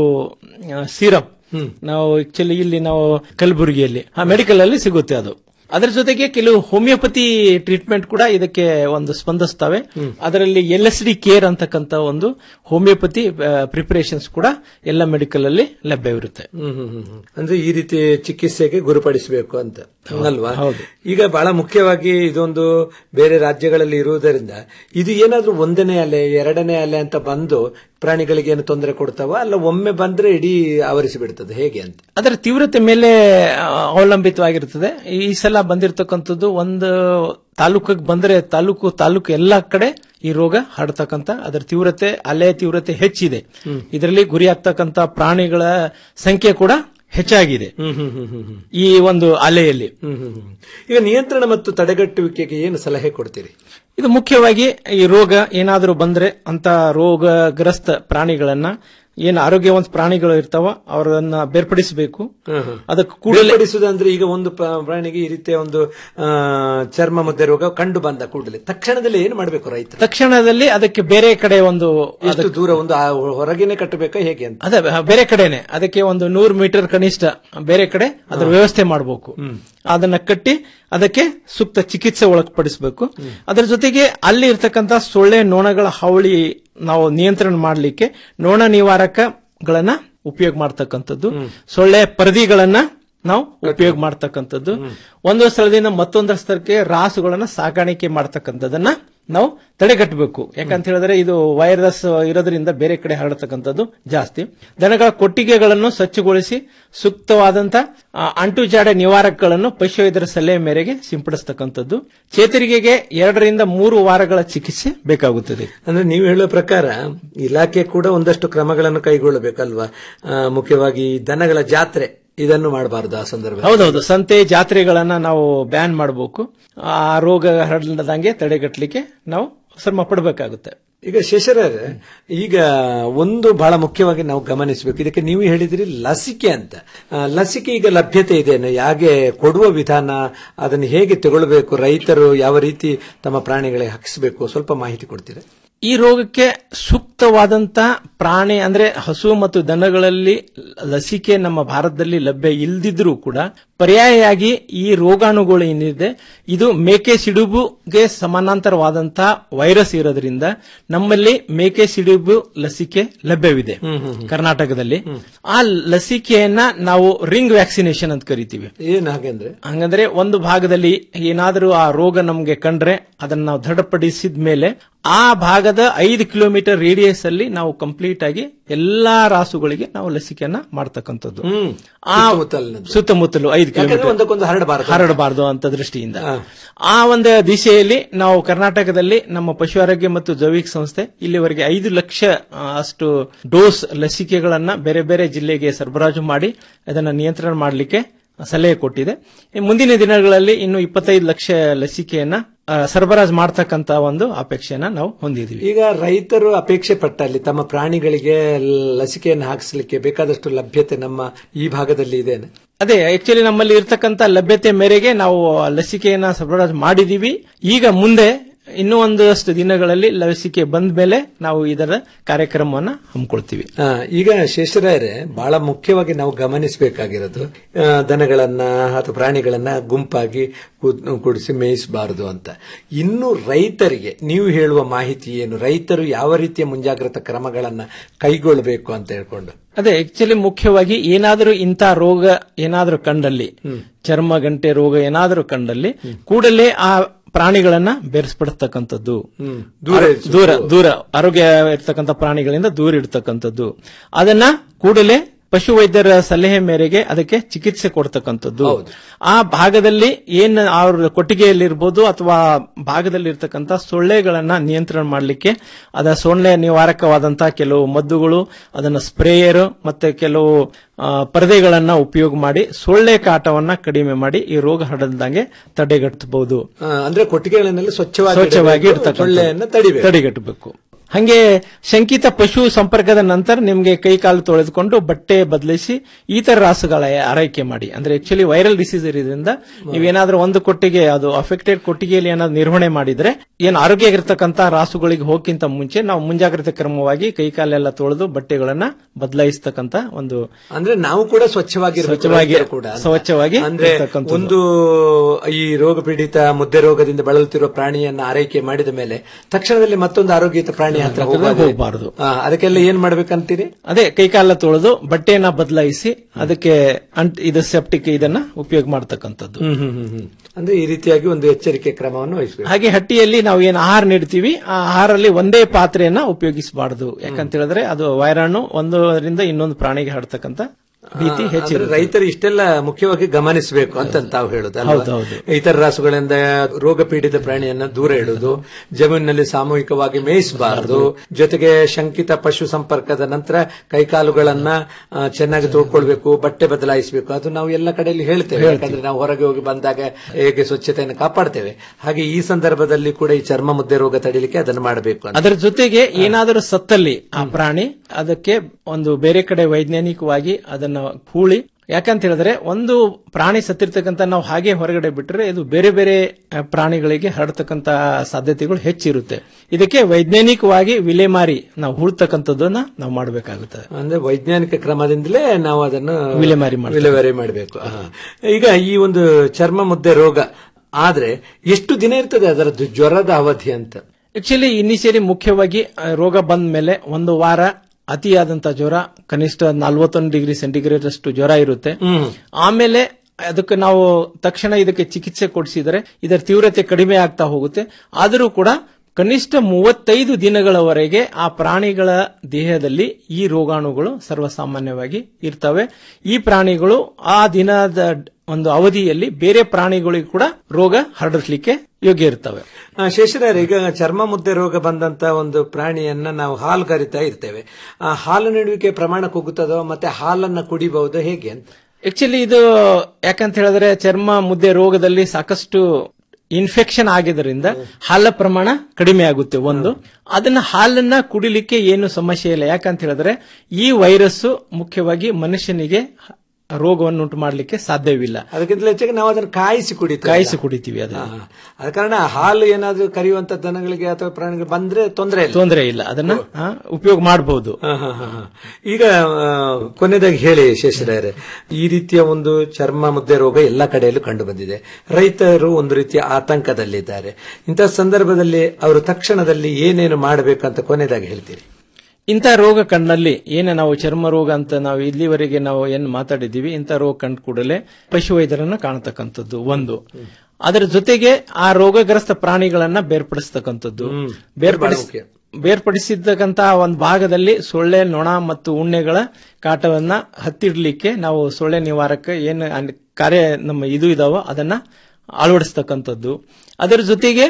ಸಿರಪ್ ನಾವು ಆಕ್ಚುಲಿ ಇಲ್ಲಿ ನಾವು ಕಲಬುರಗಿಯಲ್ಲಿ ಮೆಡಿಕಲ್ ಅಲ್ಲಿ ಸಿಗುತ್ತೆ ಅದು ಅದರ ಜೊತೆಗೆ ಕೆಲವು ಹೋಮಿಯೋಪತಿ ಟ್ರೀಟ್ಮೆಂಟ್ ಕೂಡ ಇದಕ್ಕೆ ಒಂದು ಸ್ಪಂದಿಸ್ತವೆ ಅದರಲ್ಲಿ ಎಲ್ ಎಸ್ ಡಿ ಕೇರ್ ಅಂತಕ್ಕಂಥ ಒಂದು ಹೋಮಿಯೋಪತಿ ಪ್ರಿಪರೇಷನ್ಸ್ ಕೂಡ ಎಲ್ಲ ಮೆಡಿಕಲ್ ಅಲ್ಲಿ ಲಭ್ಯವಿರುತ್ತೆ ಹ್ಮ್ ಹ್ಮ್ ಹ್ಮ್ ಹ್ಮ್. ಅಂದ್ರೆ ಈ ರೀತಿ ಚಿಕಿತ್ಸೆಗೆ ಗುರುಪಡಿಸಬೇಕು ಅಂತ ಅಲ್ವಾ ಹೌದು. ಈಗ ಬಹಳ ಮುಖ್ಯವಾಗಿ ಇದೊಂದು ಬೇರೆ ರಾಜ್ಯಗಳಲ್ಲಿ ಇರುವುದರಿಂದ ಇದು ಏನಾದ್ರೂ ಒಂದನೇ ಅಲೆ ಎರಡನೇ ಅಲೆ ಅಂತ ಬಂದು ಪ್ರಾಣಿಗಳಿಗೆ ಏನು ತೊಂದರೆ ಕೊಡ್ತಾವ ಅಲ್ಲ ಒಮ್ಮೆ ಬಂದ್ರೆ ಇಡೀ ಆವರಿಸಿ ಬಿಡ್ತದೆ ಹೇಗೆ ಅಂತ ಅದರ ತೀವ್ರತೆ ಮೇಲೆ ಆ, ಅವಲಂಬಿತವಾಗಿರುತ್ತದೆ ಈ ಸಲ ಬಂದಿರತಕ್ಕಂಥದ್ದು ಒಂದು ತಾಲೂಕಿಗೆ ಬಂದ್ರೆ ತಾಲೂಕು ತಾಲೂಕು ಎಲ್ಲಾ ಕಡೆ ಈ ರೋಗ ಹರಡ್ತಕ್ಕಂಥ ಅದರ ತೀವ್ರತೆ ಅಲೆ ತೀವ್ರತೆ ಹೆಚ್ಚಿದೆ ಇದರಲ್ಲಿ ಗುರಿ ಆಗ್ತಕ್ಕಂಥ ಪ್ರಾಣಿಗಳ ಸಂಖ್ಯೆ ಕೂಡ ಹೆಚ್ಚಾಗಿದೆ ಹ್ಮ್ ಹ್ಮ್ ಹ್ಮ್ ಹ್ಮ್ ಹ್ಮ್. ಈ ಒಂದು ಅಲೆಯಲ್ಲಿ ಹ್ಮ್ ಹ್ಮ್ ಹ್ಮ್. ಈಗ ನಿಯಂತ್ರಣ ಮತ್ತು ತಡೆಗಟ್ಟುವಿಕೆಗೆ ಏನು ಸಲಹೆ ಕೊಡ್ತೀರಿ ಇದು ಮುಖ್ಯವಾಗಿ ಈ ರೋಗ ಏನಾದರೂ ಬಂದ್ರೆ ಅಂತ ರೋಗಗ್ರಸ್ತ ಪ್ರಾಣಿಗಳನ್ನ ಏನು ಆರೋಗ್ಯವಂತ ಪ್ರಾಣಿಗಳು ಇರ್ತಾವ ಅವರನ್ನ ಬೇರ್ಪಡಿಸಬೇಕು ಅದಕ್ಕೆ ಕೂಡಲೇ ಬೇರ್ಪಡಿಸುವುದಂದ್ರೆ ಈಗ ಒಂದು ಪ- ಪ್ರಾಣಿಗೆ ಈ ರೀತಿಯ ಒಂದು ಆ, ಚರ್ಮ ಮುದ್ದೆ ರೋಗ ಕಂಡು ಬಂದ ಕೂಡಲೇ ತಕ್ಷಣದಲ್ಲಿ ಏನು ಮಾಡಬೇಕು ರೈತರು ತಕ್ಷಣದಲ್ಲಿ ಅದಕ್ಕೆ ಬೇರೆ ಕಡೆ ಒಂದು ಎಷ್ಟು ದೂರ ಒಂದು ಆ ಹೊರಗೇನೆ ಕಟ್ಟಬೇಕಾ ಹೇಗೆ ಅಂತ ಅದೇ ಬೇರೆ ಕಡೆನೆ ಅದಕ್ಕೆ ಒಂದು ನೂರು ಮೀಟರ್ ಕನಿಷ್ಠ ಬೇರೆ ಕಡೆ ಅದರ ವ್ಯವಸ್ಥೆ ಮಾಡಬೇಕು ಅದನ್ನ ಕಟ್ಟಿ ಅದಕ್ಕೆ ಸೂಕ್ತ ಚಿಕಿತ್ಸೆ ಒಳಪಡಿಸಬೇಕು ಅದರ ಜೊತೆಗೆ ಅಲ್ಲಿ ಇರ್ತಕ್ಕಂಥ ಸೊಳ್ಳೆ ನೊಣಗಳ ಹಾವಳಿ ನಾವು ನಿಯಂತ್ರಣ ಮಾಡಲಿಕ್ಕೆ ನೊಣ ನಿವಾರಕಗಳನ್ನ ಉಪಯೋಗ ಮಾಡ್ತಕ್ಕಂಥದ್ದು ಸೊಳ್ಳೆ ಪರದಿಗಳನ್ನ ನಾವು ಉಪಯೋಗ ಮಾಡ್ತಕ್ಕಂಥದ್ದು ಒಂದು ಸ್ಥಳದಿಂದ ಮತ್ತೊಂದು ಸ್ಥಳಕ್ಕೆ ರಾಸುಗಳನ್ನ ಸಾಗಾಣಿಕೆ ಮಾಡ್ತಕ್ಕಂಥದ್ದನ್ನ ನಾವು ತಡೆಗಟ್ಟಬೇಕು ಯಾಕಂತ ಹೇಳಿದ್ರೆ ಇದು ವೈರಸ್ ಇರೋದ್ರಿಂದ ಬೇರೆ ಕಡೆ ಹರಡತಕ್ಕಂಥದ್ದು ಜಾಸ್ತಿ ದನಗಳ ಕೊಟ್ಟಿಗೆಗಳನ್ನು ಸ್ವಚ್ಛಗೊಳಿಸಿ ಸೂಕ್ತವಾದಂತ ಆ, ಅಂಟುಜಾಡೆ ನಿವಾರಕಗಳನ್ನು ಪಶುವೈದ್ಯರ ಸಲಹೆ ಮೇರೆಗೆ ಸಿಂಪಡಿಸ್ತಕ್ಕಂಥದ್ದು ಚೇತರಿಕೆಗೆ ಎರಡರಿಂದ ಮೂರು ವಾರಗಳ ಚಿಕಿತ್ಸೆ ಬೇಕಾಗುತ್ತದೆ ಅಂದ್ರೆ ನೀವು ಹೇಳುವ ಪ್ರಕಾರ ಇಲಾಖೆ ಕೂಡ ಒಂದಷ್ಟು ಕ್ರಮಗಳನ್ನು ಕೈಗೊಳ್ಳಬೇಕಲ್ವಾ ಆ, ಮುಖ್ಯವಾಗಿ ದನಗಳ ಜಾತ್ರೆ ಇದನ್ನು ಮಾಡಬಾರದು ಆ ಸಂದರ್ಭ ಹೌದೌದು ಸಂತೆ ಜಾತ್ರೆಗಳನ್ನ ನಾವು ಬ್ಯಾನ್ ಮಾಡಬೇಕು ಆ ರೋಗ ಹರಡದಂಗೆ ತಡೆಗಟ್ಟಲಿಕ್ಕೆ ನಾವು ಶ್ರಮ ಪಡಬೇಕಾಗುತ್ತೆ ಈಗ ಶೇಷರೇ ಈಗ ಒಂದು ಬಹಳ ಮುಖ್ಯವಾಗಿ ನಾವು ಗಮನಿಸಬೇಕು ಇದಕ್ಕೆ ನೀವು ಹೇಳಿದ್ರಿ ಲಸಿಕೆ ಅಂತ ಆ, ಲಸಿಕೆ ಈಗ ಲಭ್ಯತೆ ಇದೆಯೇನು ಹೇಗೆ ಕೊಡುವ ವಿಧಾನ ಅದನ್ನು ಹೇಗೆ ತಗೊಳ್ಬೇಕು ರೈತರು ಯಾವ ರೀತಿ ತಮ್ಮ ಪ್ರಾಣಿಗಳಿಗೆ ಹಾಕಿಸಬೇಕು ಸ್ವಲ್ಪ ಮಾಹಿತಿ ಕೊಡ್ತೀರಾ ಈ ರೋಗಕ್ಕೆ ಸೂಕ್ತವಾದಂತ ಪ್ರಾಣಿ ಅಂದ್ರೆ ಹಸು ಮತ್ತು ದನಗಳಲ್ಲಿ ಲಸಿಕೆ ನಮ್ಮ ಭಾರತದಲ್ಲಿ ಲಭ್ಯ ಇಲ್ದಿದ್ರೂ ಕೂಡ ಪರ್ಯಾಯವಾಗಿ ಈ ರೋಗಾಣುಗಳು ಏನಿದೆ ಇದು ಮೇಕೆ ಸಿಡುಬುಗೆ ಸಮಾನಾಂತರವಾದಂತಹ ವೈರಸ್ ಇರೋದ್ರಿಂದ ನಮ್ಮಲ್ಲಿ ಮೇಕೆ ಸಿಡುಬು ಲಸಿಕೆ ಲಭ್ಯವಿದೆ ಕರ್ನಾಟಕದಲ್ಲಿ ಆ ಲಸಿಕೆಯನ್ನ ನಾವು ರಿಂಗ್ ವ್ಯಾಕ್ಸಿನೇಷನ್ ಅಂತ ಕರಿತೀವಿ ಏನ್ ಹಾಗೆಂದ್ರೆ ಹಂಗಂದ್ರೆ ಒಂದು ಭಾಗದಲ್ಲಿ ಏನಾದರೂ ಆ ರೋಗ ನಮಗೆ ಕಂಡ್ರೆ ಅದನ್ನ ನಾವು ದೃಢಪಡಿಸಿದ ಮೇಲೆ ಆ ಭಾಗದ ಐದು ಕಿಲೋಮೀಟರ್ ರೇಡಿಯಸ್ ಅಲ್ಲಿ ನಾವು ಕಂಪ್ಲೀಟ್ ಆಗಿ ಎಲ್ಲಾ ರಾಸುಗಳಿಗೆ ನಾವು ಲಸಿಕೆಯನ್ನ ಮಾಡ್ತಕ್ಕಂಥದ್ದು ಆ ಸುತ್ತಮುತ್ತಲಿನದ್ದು. ಸುತ್ತಮುತ್ತಲು ಐದು ಯಾಕಂದ್ರೆ ಕಿಲೋಮೀಟರ್ ಒಂದಕ್ಕೊಂದು ಹರಡಬಾರದು ಹರಡಬಾರದು ಅಂತ ದೃಷ್ಟಿಯಿಂದ ಆ ಒಂದು ದಿಶೆಯಲ್ಲಿ ನಾವು ಕರ್ನಾಟಕದಲ್ಲಿ ನಮ್ಮ ಪಶು ಆರೋಗ್ಯ ಮತ್ತು ಜೈವಿಕ ಸಂಸ್ಥೆ ಇಲ್ಲಿವರೆಗೆ ಐದು ಲಕ್ಷ ಆ, ಅಷ್ಟು ಡೋಸ್ ಲಸಿಕೆಗಳನ್ನ ಬೇರೆ ಬೇರೆ ಜಿಲ್ಲೆಗೆ ಸರಬರಾಜು ಮಾಡಿ ಅದನ್ನ ನಿಯಂತ್ರಣ ಮಾಡಲಿಕ್ಕೆ ಸಲಹೆ ಕೊಟ್ಟಿದೆ ಈ ಮುಂದಿನ ದಿನಗಳಲ್ಲಿ ಇನ್ನು ಇಪ್ಪತ್ತೈದು ಲಕ್ಷ ಲಸಿಕೆಯನ್ನ ಆ, ಸರಬರಾಜು ಮಾಡ್ತಕ್ಕಂತ ಒಂದು ಅಪೇಕ್ಷೆಯನ್ನ ನಾವು ಹೊಂದಿದ್ದೀವಿ ಈಗ ರೈತರು ಅಪೇಕ್ಷೆ ಪಟ್ಟಲ್ಲಿ ತಮ್ಮ ಪ್ರಾಣಿಗಳಿಗೆ ಲಸಿಕೆಯನ್ನು ಹಾಕಿಸಲಿಕ್ಕೆ ಬೇಕಾದಷ್ಟು ಲಭ್ಯತೆ ನಮ್ಮ ಈ ಭಾಗದಲ್ಲಿ ಇದೇನೆ ಅದೇ ಆಕ್ಚುಲಿ ನಮ್ಮಲ್ಲಿ ಇರ್ತಕ್ಕಂತ ಲಭ್ಯತೆ ಮೇರೆಗೆ ನಾವು ಆ ಲಸಿಕೆಯನ್ನ ಸರಬರಾಜು ಮಾಡಿದೀವಿ ಈಗ ಮುಂದೆ ಇನ್ನೂ ಒಂದಷ್ಟು ದಿನಗಳಲ್ಲಿ ಲಸಿಕೆ ಬಂದ ಮೇಲೆ ನಾವು ಇದರ ಕಾರ್ಯಕ್ರಮವನ್ನ ಹಮ್ಮಿಕೊಳ್ತೀವಿ ಆ, ಈಗ ಶೇಷರಾಯರೇ ಬಹಳ ಮುಖ್ಯವಾಗಿ ನಾವು ಗಮನಿಸಬೇಕಾಗಿರೋದು ಆ, ದನಗಳನ್ನ ಅಥವಾ ಪ್ರಾಣಿಗಳನ್ನ ಗುಂಪಾಗಿ ಕೂತ್- ಕೂಡಿಸಿ ಮೇಯಿಸಬಾರದು ಅಂತ ಇನ್ನು ರೈತರಿಗೆ ನೀವು ಹೇಳುವ ಮಾಹಿತಿ ಏನು ರೈತರು ಯಾವ ರೀತಿಯ ಮುಂಜಾಗ್ರತಾ ಕ್ರಮಗಳನ್ನ ಕೈಗೊಳ್ಳಬೇಕು ಅಂತ ಹೇಳ್ಕೊಂಡು ಅದೇ ಆಕ್ಚುಲಿ ಮುಖ್ಯವಾಗಿ ಏನಾದರೂ ಇಂಥ ರೋಗ ಏನಾದರೂ ಕಂಡಲ್ಲಿ ಚರ್ಮ ಗಂಟೆ ರೋಗ ಏನಾದರೂ ಕಂಡಲ್ಲಿ ಕೂಡಲೇ ಆ ಪ್ರಾಣಿಗಳನ್ನ ಬೆರೆಸ್ಬಿಡ್ತಕ್ಕಂಥದ್ದು ದೂರ ಆ- ದೂರ ದೂರ ಆರೋಗ್ಯ ಇರ್ತಕ್ಕಂಥ ಪ್ರಾಣಿಗಳಿಂದ ದೂರ ಇಡ್ತಕ್ಕಂಥದ್ದು ಅದನ್ನ ಕೂಡಲೇ ಪಶು ವೈದ್ಯರ ಸಲಹೆ ಮೇರೆಗೆ ಅದಕ್ಕೆ ಚಿಕಿತ್ಸೆ ಕೊಡ್ತಕ್ಕಂಥದ್ದು ಆ ಭಾಗದಲ್ಲಿ ಏನ್ ಅವ್ರ ಕೊಟ್ಟಿಗೆಯಲ್ಲಿರ್ಬೋದು ಅಥವಾ ಭಾಗದಲ್ಲಿ ಇರ್ತಕ್ಕಂಥ ಸೊಳ್ಳೆಗಳನ್ನ ನಿಯಂತ್ರಣ ಮಾಡಲಿಕ್ಕೆ ಅದ ಸೊಳ್ಳೆ ನಿವಾರಕವಾದಂತಹ ಕೆಲವು ಮದ್ದುಗಳು ಅದನ್ನ ಸ್ಪ್ರೇಯರ್ ಮತ್ತೆ ಕೆಲವು ಆ, ಪರದೆಗಳನ್ನ ಉಪಯೋಗ ಮಾಡಿ ಸೊಳ್ಳೆ ಕಾಟವನ್ನ ಕಡಿಮೆ ಮಾಡಿ ಈ ರೋಗ ಹರಡದಂಗೆ ತಡೆಗಟ್ಟಬಹುದು ಆ, ಅಂದ್ರೆ ಕೊಟ್ಟಿಗೆಗಳನ್ನೆಲ್ಲ ಸ್ವಚ್ಛವಾಗಿ ಸ್ವಚ್ಛವಾಗಿ ಇಡಬೇಕು, ಇಡ್ತಕ್ಕಂಥದ್ದು. ಸೊಳ್ಳೆಯನ್ನ ತಡಿಬೇಕು ತಡೆಗಟ್ಟಬೇಕು ಹಂಗೆ ಶಂಕಿತ ಪಶು ಸಂಪರ್ಕದ ನಂತರ ನಿಮ್ಗೆ ಕೈ ಕಾಲು ತೊಳೆದುಕೊಂಡು ಬಟ್ಟೆ ಬದಲಿಸಿ ಈ ತರ ರಾಸುಗಳ ಆರೈಕೆ ಮಾಡಿ ಅಂದ್ರೆ ಆಕ್ಚುಲಿ ವೈರಲ್ ಡಿಸೀಸ್ ಇರೋದ್ರಿಂದ ನೀವೇನಾದ್ರೂ ಒಂದು ಕೊಟ್ಟಿಗೆ ಅದು ಅಫೆಕ್ಟೆಡ್ ಕೊಟ್ಟಿಗೆಯಲ್ಲಿ ಏನಾದ್ರು ನಿರ್ವಹಣೆ ಮಾಡಿದ್ರೆ ಏನು ಆರೋಗ್ಯ ಇರತಕ್ಕಂತ ರಾಸುಗಳಿಗೆ ಹೋಗಿಂತ ಮುಂಚೆ ನಾವು ಮುಂಜಾಗ್ರತೆ ಕ್ರಮವಾಗಿ ಕೈ ಕಾಲೆಲ್ಲ ತೊಳೆದು ಬಟ್ಟೆಗಳನ್ನ ಬದಲಾಯಿಸ್ತಕ್ಕಂತ ಒಂದು ಅಂದ್ರೆ ನಾವು ಕೂಡ ಸ್ವಚ್ಛವಾಗಿ ಸ್ವಚ್ಛವಾಗಿ ಕೂಡ ಅಂತ. ಸ್ವಚ್ಛವಾಗಿ ಅಂದ್ರೆ ಇರ್ತಕ್ಕಂಥದ್ದು. ಒಂದು ಈ ರೋಗ ಪೀಡಿತ ಮುದ್ದೆ ರೋಗದಿಂದ ಬಳಲುತ್ತಿರುವ ಪ್ರಾಣಿಯನ್ನ ಆರೈಕೆ ಮಾಡಿದ ಮೇಲೆ ತಕ್ಷಣದಲ್ಲಿ ಮತ್ತೊಂದು ಆರೋಗ್ಯಯುತ ಪ್ರಾಣಿ ಹತ್ರ ಹೋಗಬಾರದು. ಹೋಗಬಾರದು ಆ, ಅದಕ್ಕೆಲ್ಲ ಏನ್ ಮಾಡ್ಬೇಕಂತೀರಿ ಅದೇ ಕೈಕಾಲ ತೊಳೆದು ಬಟ್ಟೆಯನ್ನ ಬದಲಾಯಿಸಿ ಅದಕ್ಕೆ ಅಂಟ್ ಇದು ಸೆಪ್ಟಿಕ್ ಇದನ್ನ ಉಪಯೋಗ ಮಾಡ್ತಕ್ಕಂಥದ್ದು ಹ್ಮ್ ಹ್ಮ್ ಹ್ಮ್ ಹ್ಮ್. ಅಂದ್ರೆ ಈ ರೀತಿಯಾಗಿ ಒಂದು ಎಚ್ಚರಿಕೆ ಕ್ರಮವನ್ನು ವಹಿಸಬೇಕು ಹಾಗೆ ಹಟ್ಟಿಯಲ್ಲಿ ನಾವು ಏನು ಆಹಾರ ನೀಡ್ತೀವಿ ಆ ಆಹಾರಲ್ಲಿ ಒಂದೇ ಪಾತ್ರೆಯನ್ನ ಉಪಯೋಗಿಸಬಾರದು ಯಾಕಂತ ಹೇಳಿದ್ರೆ ಅದು ವೈರಾಣು ಒಂದರಿಂದ ಇನ್ನೊಂದು ಪ್ರಾಣಿಗೆ ಹರಡ್ತಕ್ಕಂತ ಭೀತಿ ಆ, ಹೆಚ್ಚಿರುತ್ತೆ. ಅಂದ್ರೆ ರೈತರು ಇಷ್ಟೆಲ್ಲ ಮುಖ್ಯವಾಗಿ ಗಮನಿಸಬೇಕು ಅಂತ ತಾವು ಹೇಳುದು ಅಲ್ವಾ? ಹೌದು, ಹೌದು. ಇತರ ರಾಸುಗಳಿಂದ ರೋಗ ಪೀಡಿತ ಪ್ರಾಣಿಯನ್ನ ದೂರ ಇಡುವುದು ಜಮೀನಿನಲ್ಲಿ ಸಾಮೂಹಿಕವಾಗಿ ಮೇಯಿಸಬಾರದು ಜೊತೆಗೆ ಶಂಕಿತ ಪಶು ಸಂಪರ್ಕದ ನಂತರ ಕೈಕಾಲುಗಳನ್ನ ಆ, ಚೆನ್ನಾಗಿ ತೊಳ್ಕೊಳ್ಬೇಕು ಬಟ್ಟೆ ಬದಲಾಯಿಸಬೇಕು ಅದು ನಾವು ಎಲ್ಲ ಕಡೆಯಲ್ಲಿ ಹೇಳ್ತೇವೆ ಯಾಕಂದ್ರೆ ನಾವು ಹೊರಗೆ ಹೋಗಿ ಬಂದಾಗ ಹೇಗೆ ಸ್ವಚ್ಛತೆಯನ್ನು ಕಾಪಾಡ್ತೇವೆ ಹಾಗೆ ಈ ಸಂದರ್ಭದಲ್ಲಿ ಕೂಡ ಈ ಚರ್ಮ ಮುದ್ದೆ ರೋಗ ತಡಿಲಿಕ್ಕೆ ಅದನ್ನು ಮಾಡಬೇಕು ಅಂತ ಅದರ ಜೊತೆಗೆ ಏನಾದರೂ ಸತ್ತಲ್ಲಿ ಆ ಪ್ರಾಣಿ ಅದಕ್ಕೆ ಒಂದು ಬೇರೆ ಕಡೆ ವೈಜ್ಞಾನಿಕವಾಗಿ ಅದನ್ನ ಹೂಳಿ ಯಾಕಂತ ಹೇಳಿದ್ರೆ ಒಂದು ಪ್ರಾಣಿ ಸತ್ತಿರ್ತಕ್ಕಂಥ ನಾವು ಹಾಗೆ ಹೊರಗಡೆ ಬಿಟ್ಟರೆ ಇದು ಬೇರೆ ಬೇರೆ ಆ, ಪ್ರಾಣಿಗಳಿಗೆ ಹರಡ್ತಕ್ಕಂತ ಸಾಧ್ಯತೆಗಳು ಹೆಚ್ಚಿರುತ್ತೆ ಇದಕ್ಕೆ ವೈಜ್ಞಾನಿಕವಾಗಿ ವಿಲೇಮಾರಿ ನಾವು ಹೂಳ್ತಕ್ಕಂಥದ್ದನ್ನ ನಾವು ಮಾಡಬೇಕಾಗುತ್ತದೆ ಅಂದ್ರೆ ವೈಜ್ಞಾನಿಕ ಕ್ರಮದಿಂದಲೇ ನಾವು ಅದನ್ನು ವಿಲೇವಾರಿ ಮಾಡ್ತೇವೆ. ವಿಲೇವಾರಿ ಮಾಡಬೇಕು ಈಗ ಈ ಒಂದು ಚರ್ಮ ಮುದ್ದೆ ರೋಗ ಆದ್ರೆ ಎಷ್ಟು ದಿನ ಇರ್ತದೆ ಅದರದ್ದು ಜ್ವರದ ಅವಧಿ ಅಂತ ಆಕ್ಚುಲಿ ಇನಿಷಿಯಲಿ ಮುಖ್ಯವಾಗಿ ಆ, ರೋಗ ಬಂದ ಮೇಲೆ ಒಂದು ವಾರ ಅತಿಯಾದಂತ ಜ್ವರ ಕನಿಷ್ಠ ನಲ್ವತ್ತೊಂದು ಡಿಗ್ರಿ ಸೆಂಟಿಗ್ರೇಡ್ ಅಷ್ಟು ಜ್ವರ ಇರುತ್ತೆ ಆಮೇಲೆ ಅದಕ್ಕೆ ನಾವು ತಕ್ಷಣ ಇದಕ್ಕೆ ಚಿಕಿತ್ಸೆ ಕೊಡಿಸಿದರೆ ಇದರ ತೀವ್ರತೆ ಕಡಿಮೆ ಆಗ್ತಾ ಹೋಗುತ್ತೆ ಆದರೂ ಕೂಡ ಕನಿಷ್ಠ ಮೂವತ್ತೈದು ದಿನಗಳವರೆಗೆ ಆ ಪ್ರಾಣಿಗಳ ದೇಹದಲ್ಲಿ ಈ ರೋಗಾಣುಗಳು ಸರ್ವಸಾಮಾನ್ಯವಾಗಿ ಇರ್ತವೆ ಈ ಪ್ರಾಣಿಗಳು ಆ ದಿನದ ಒಂದು ಅವಧಿಯಲ್ಲಿ ಬೇರೆ ಪ್ರಾಣಿಗಳಿಗೂ ಕೂಡ ರೋಗ ಹರಡಿಸ್ಲಿಕ್ಕೆ ಯೋಗ್ಯ ಇರ್ತವೆ ಆ, ಶೇಷರಾಯರ್ ಈಗ ಚರ್ಮ ಮುದ್ದೆ ರೋಗ ಬಂದಂತ ಒಂದು ಪ್ರಾಣಿಯನ್ನ ನಾವು ಹಾಲು ಕರಿತಾ ಇರ್ತೇವೆ ಆ ಹಾಲು ನೀಡುವಿಕೆ ಪ್ರಮಾಣ ಕುಗ್ಗುತ್ತದೋ ಮತ್ತೆ ಹಾಲನ್ನ ಕುಡಿಬಹುದು ಹೇಗೆ ಅಂತ ಆಕ್ಚುಲಿ ಇದು ಯಾಕಂತ ಹೇಳಿದ್ರೆ ಚರ್ಮ ಮುದ್ದೆ ರೋಗದಲ್ಲಿ ಸಾಕಷ್ಟು ಇನ್ಫೆಕ್ಷನ್ ಆಗಿದ್ದರಿಂದ ಹಾಲ ಪ್ರಮಾಣ ಕಡಿಮೆ ಆಗುತ್ತೆ ಒಂದು ಅದನ್ನ ಹಾಲನ್ನ ಕುಡಿಲಿಕ್ಕೆ ಏನು ಸಮಸ್ಯೆ ಇಲ್ಲ ಯಾಕಂತ ಹೇಳಿದ್ರೆ ಈ ವೈರಸ್ ಮುಖ್ಯವಾಗಿ ಮನುಷ್ಯನಿಗೆ ರೋಗವನ್ನು ಉಂಟು ಮಾಡಲಿಕ್ಕೆ ಸಾಧ್ಯವಿಲ್ಲ ಅದಕ್ಕಿಂತ ಹೆಚ್ಚಾಗಿ ನಾವು ಅದನ್ನು ಕಾಯಿಸಿ ಕುಡಿತೇವೆ ಕಾಯಿಸಿ ಕುಡಿತೀವಿ ಅದನ್ನ ಹಾ, ಹಾ. ಆದ ಕಾರಣ ಹಾಲು ಏನಾದ್ರೂ ಕರೆಯುವಂತ ದನಗಳಿಗೆ ಅಥವಾ ಪ್ರಾಣಿಗಳು ಬಂದ್ರೆ ತೊಂದರೆ ಇಲ್ಲ ತೊಂದರೆ ಇಲ್ಲ ಅದನ್ನ ಆ, ಉಪಯೋಗ ಮಾಡಬಹುದು ಹಾ, ಹಾ, ಹಾ, ಹಾ. ಈಗ ಆ, ಕೊನೆಯದಾಗಿ ಹೇಳಿ ಶೇಷರಾಯರೇ ಈ ರೀತಿಯ ಒಂದು ಚರ್ಮ ಮುದ್ದೆ ರೋಗ ಎಲ್ಲ ಕಡೆಯಲ್ಲೂ ಕಂಡು ಬಂದಿದೆ ರೈತರು ಒಂದು ರೀತಿಯ ಆತಂಕದಲ್ಲಿದ್ದಾರೆ ಇಂತಹ ಸಂದರ್ಭದಲ್ಲಿ ಅವರು ತಕ್ಷಣದಲ್ಲಿ ಏನೇನು ಮಾಡಬೇಕಂತ ಕೊನೆಯದಾಗಿ ಹೇಳ್ತೀರಿ ಇಂಥ ರೋಗ ಕಣ್ಣಲ್ಲಿ ಏನು ನಾವು ಚರ್ಮ ರೋಗ ಅಂತ ನಾವು ಇಲ್ಲಿವರೆಗೆ ನಾವು ಏನು ಮಾತಾಡಿದ್ದೀವಿ ಇಂಥ ರೋಗ ಕಂಡ ಕೂಡಲೇ ಪಶುವೈದ್ಯರನ್ನ ಕಾಣತಕ್ಕಂಥದ್ದು ಒಂದು ಅದರ ಜೊತೆಗೆ ಆ ರೋಗಗ್ರಸ್ತ ಪ್ರಾಣಿಗಳನ್ನ ಬೇರ್ಪಡಿಸ್ತಕ್ಕಂಥದ್ದು ಬೇರ್ಪಡಿಸ್ ಮುಖ್ಯ. ಬೇರ್ಪಡಿಸಿರ್ತಕ್ಕಂತ ಒಂದು ಭಾಗದಲ್ಲಿ ಸೊಳ್ಳೆ ನೊಣ ಮತ್ತು ಉಣ್ಣೆಗಳ ಕಾಟವನ್ನ ಹತ್ತಿಡ್ಲಿಕ್ಕೆ ನಾವು ಸೊಳ್ಳೆ ನಿವಾರಕ ಏನು ಅನ್- ಕಾರ್ಯ ನಮ್ಮ ಇದು ಇದಾವೋ ಅದನ್ನ ಅಳವಡಿಸ್ತಕ್ಕಂಥದ್ದು ಅದರ ಜೊತೆಗೆ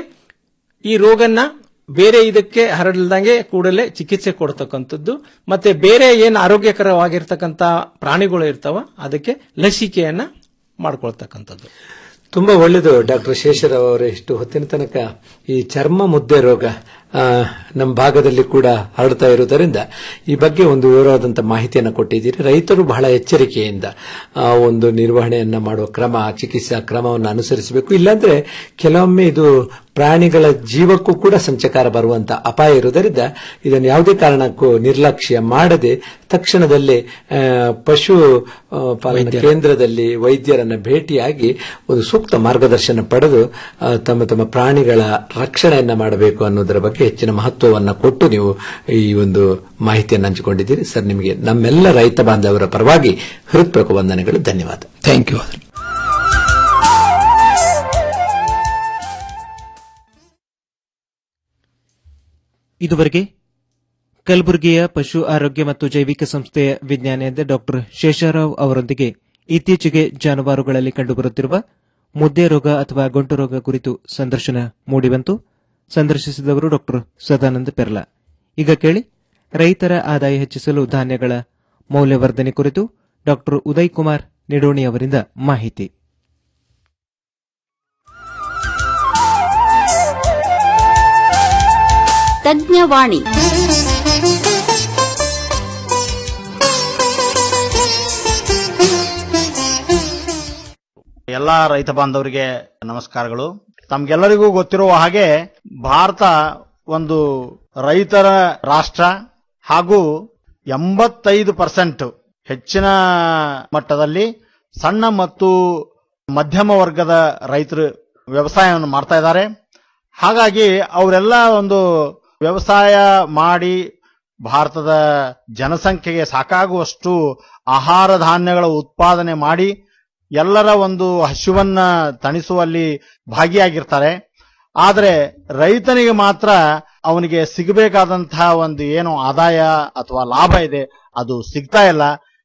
ಈ ರೋಗನ್ನ ಬೇರೆ ಇದಕ್ಕೆ ಹರಡಲ್ದಂಗೆ ಕೂಡಲೇ ಚಿಕಿತ್ಸೆ ಕೊಡ್ತಕ್ಕಂಥದ್ದು ಮತ್ತೆ ಬೇರೆ ಏನು ಆರೋಗ್ಯಕರವಾಗಿರ್ತಕ್ಕಂಥ ಪ್ರಾಣಿಗಳು ಇರ್ತಾವ ಅದಕ್ಕೆ ಲಸಿಕೆಯನ್ನ ಮಾಡ್ಕೊಳ್ತಕ್ಕಂಥದ್ದು ತುಂಬಾ ಒಳ್ಳೆಯದು ಡಾಕ್ಟರ್ ಶೇಷರಾವ್ ಅವರೇ ಇಷ್ಟು ಹೊತ್ತಿನ ತನಕ ಈ ಚರ್ಮ ಮುದ್ದೆ ರೋಗ ಆ, ನಮ್ಮ ಭಾಗದಲ್ಲಿ ಕೂಡ ಹರಡ್ತಾ ಇರುವುದರಿಂದ ಈ ಬಗ್ಗೆ ಒಂದು ವಿವರವಾದಂತಹ ಮಾಹಿತಿಯನ್ನು ಕೊಟ್ಟಿದ್ದೀರಿ ರೈತರು ಬಹಳ ಎಚ್ಚರಿಕೆಯಿಂದ ಆ ಒಂದು ನಿರ್ವಹಣೆಯನ್ನ ಮಾಡುವ ಕ್ರಮ ಚಿಕಿತ್ಸಾ ಕ್ರಮವನ್ನು ಅನುಸರಿಸಬೇಕು ಇಲ್ಲಾಂದ್ರೆ ಕೆಲವೊಮ್ಮೆ ಇದು ಪ್ರಾಣಿಗಳ ಜೀವಕ್ಕೂ ಕೂಡ ಸಂಚಕಾರ ಬರುವಂತ ಅಪಾಯ ಇರುವುದರಿಂದ ಇದನ್ನು ಯಾವುದೇ ಕಾರಣಕ್ಕೂ ನಿರ್ಲಕ್ಷ್ಯ ಮಾಡದೆ ತಕ್ಷಣದಲ್ಲೇ ಆ, ಪಶು ಆ, ಪಾಲನಾ ಕೇಂದ್ರದಲ್ಲಿ ವೈದ್ಯರನ್ನ ಭೇಟಿಯಾಗಿ ಒಂದು ಸೂಕ್ತ ಮಾರ್ಗದರ್ಶನ ಪಡೆದು ಆ, ತಮ್ಮ ತಮ್ಮ ಪ್ರಾಣಿಗಳ ರಕ್ಷಣೆಯನ್ನ ಮಾಡಬೇಕು ಅನ್ನೋದರ ಬಗ್ಗೆ ಹೆಚ್ಚಿನ ಮಹತ್ವವನ್ನ ಕೊಟ್ಟು ನೀವು ಈ ಒಂದು ಮಾಹಿತಿಯನ್ನು ಹಂಚಿಕೊಂಡಿದ್ದೀರಿ ಸರ್ ನಿಮಗೆ ನಮ್ಮೆಲ್ಲ ರೈತ ಬಾಂಧವರ ಪರವಾಗಿ ಹೃತ್ಪೂರ್ವಕ ವಂದನೆಗಳು ಧನ್ಯವಾದ ಥ್ಯಾಂಕ್ ಯು ಇದುವರೆಗೆ ಕಲಬುರಗಿಯ ಪಶು ಆರೋಗ್ಯ ಮತ್ತು ಜೈವಿಕ ಸಂಸ್ಥೆಯ ವಿಜ್ಞಾನಿಯಾದ ಡಾಕ್ಟರ್ ಶೇಷಾರಾವ್ ಅವರೊಂದಿಗೆ ಇತ್ತೀಚೆಗೆ ಜಾನುವಾರುಗಳಲ್ಲಿ ಕಂಡುಬರುತ್ತಿರುವ ಮುದ್ದೆ ರೋಗ ಅಥವಾ ಗಂಟು ರೋಗ ಕುರಿತು ಸಂದರ್ಶನ ಮೂಡಿಬಂತು ಸಂದರ್ಶಿಸಿದವರು ಡಾಕ್ಟರ್ ಸದಾನಂದ ಪೆರ್ಲಾ ಈಗ ಕೇಳಿ ರೈತರ ಆದಾಯ ಹೆಚ್ಚಿಸಲು ಧಾನ್ಯಗಳ ಮೌಲ್ಯವರ್ಧನೆ ಕುರಿತು ಡಾಕ್ಟರ್ ಉದಯ್ ಕುಮಾರ್ ನಿಡೋಣಿ ಅವರಿಂದ ಮಾಹಿತಿ ತಜ್ಞವಾಣಿ ಎಲ್ಲಾ ರೈತ ಬಾಂಧವರಿಗೆ ನಮಸ್ಕಾರಗಳು ತಮ್ಗೆಲ್ಲರಿಗೂ ಗೊತ್ತಿರುವ ಹಾಗೆ ಭಾರತ ಒಂದು ರೈತರ ರಾಷ್ಟ್ರ ಹಾಗೂ ಎಂಬತ್ತೈದು ಪರ್ಸೆಂಟ್ ಹೆಚ್ಚಿನ ಮಟ್ಟದಲ್ಲಿ ಸಣ್ಣ ಮತ್ತು ಮಧ್ಯಮ ವರ್ಗದ ರೈತರು ವ್ಯವಸಾಯವನ್ನು ಮಾಡ್ತಾ ಇದ್ದಾರೆ ಹಾಗಾಗಿ ಅವರೆಲ್ಲ ಒಂದು ವ್ಯವಸಾಯ ಮಾಡಿ ಭಾರತದ ಜನಸಂಖ್ಯೆಗೆ ಸಾಕಾಗುವಷ್ಟು ಆಹಾರ ಧಾನ್ಯಗಳ ಉತ್ಪಾದನೆ ಮಾಡಿ ಎಲ್ಲರ ಒಂದು ಹಸಿವನ್ನ ತಣಿಸುವಲ್ಲಿ ಭಾಗಿಯಾಗಿರ್ತಾರೆ ಆದರೆ ರೈತನಿಗೆ ಮಾತ್ರ ಅವನಿಗೆ ಸಿಗಬೇಕಾದಂತಹ ಒಂದು ಏನು ಆದಾಯ ಅಥವಾ ಲಾಭ ಇದೆ ಅದು ಸಿಗ್ತಾ ಇಲ್ಲ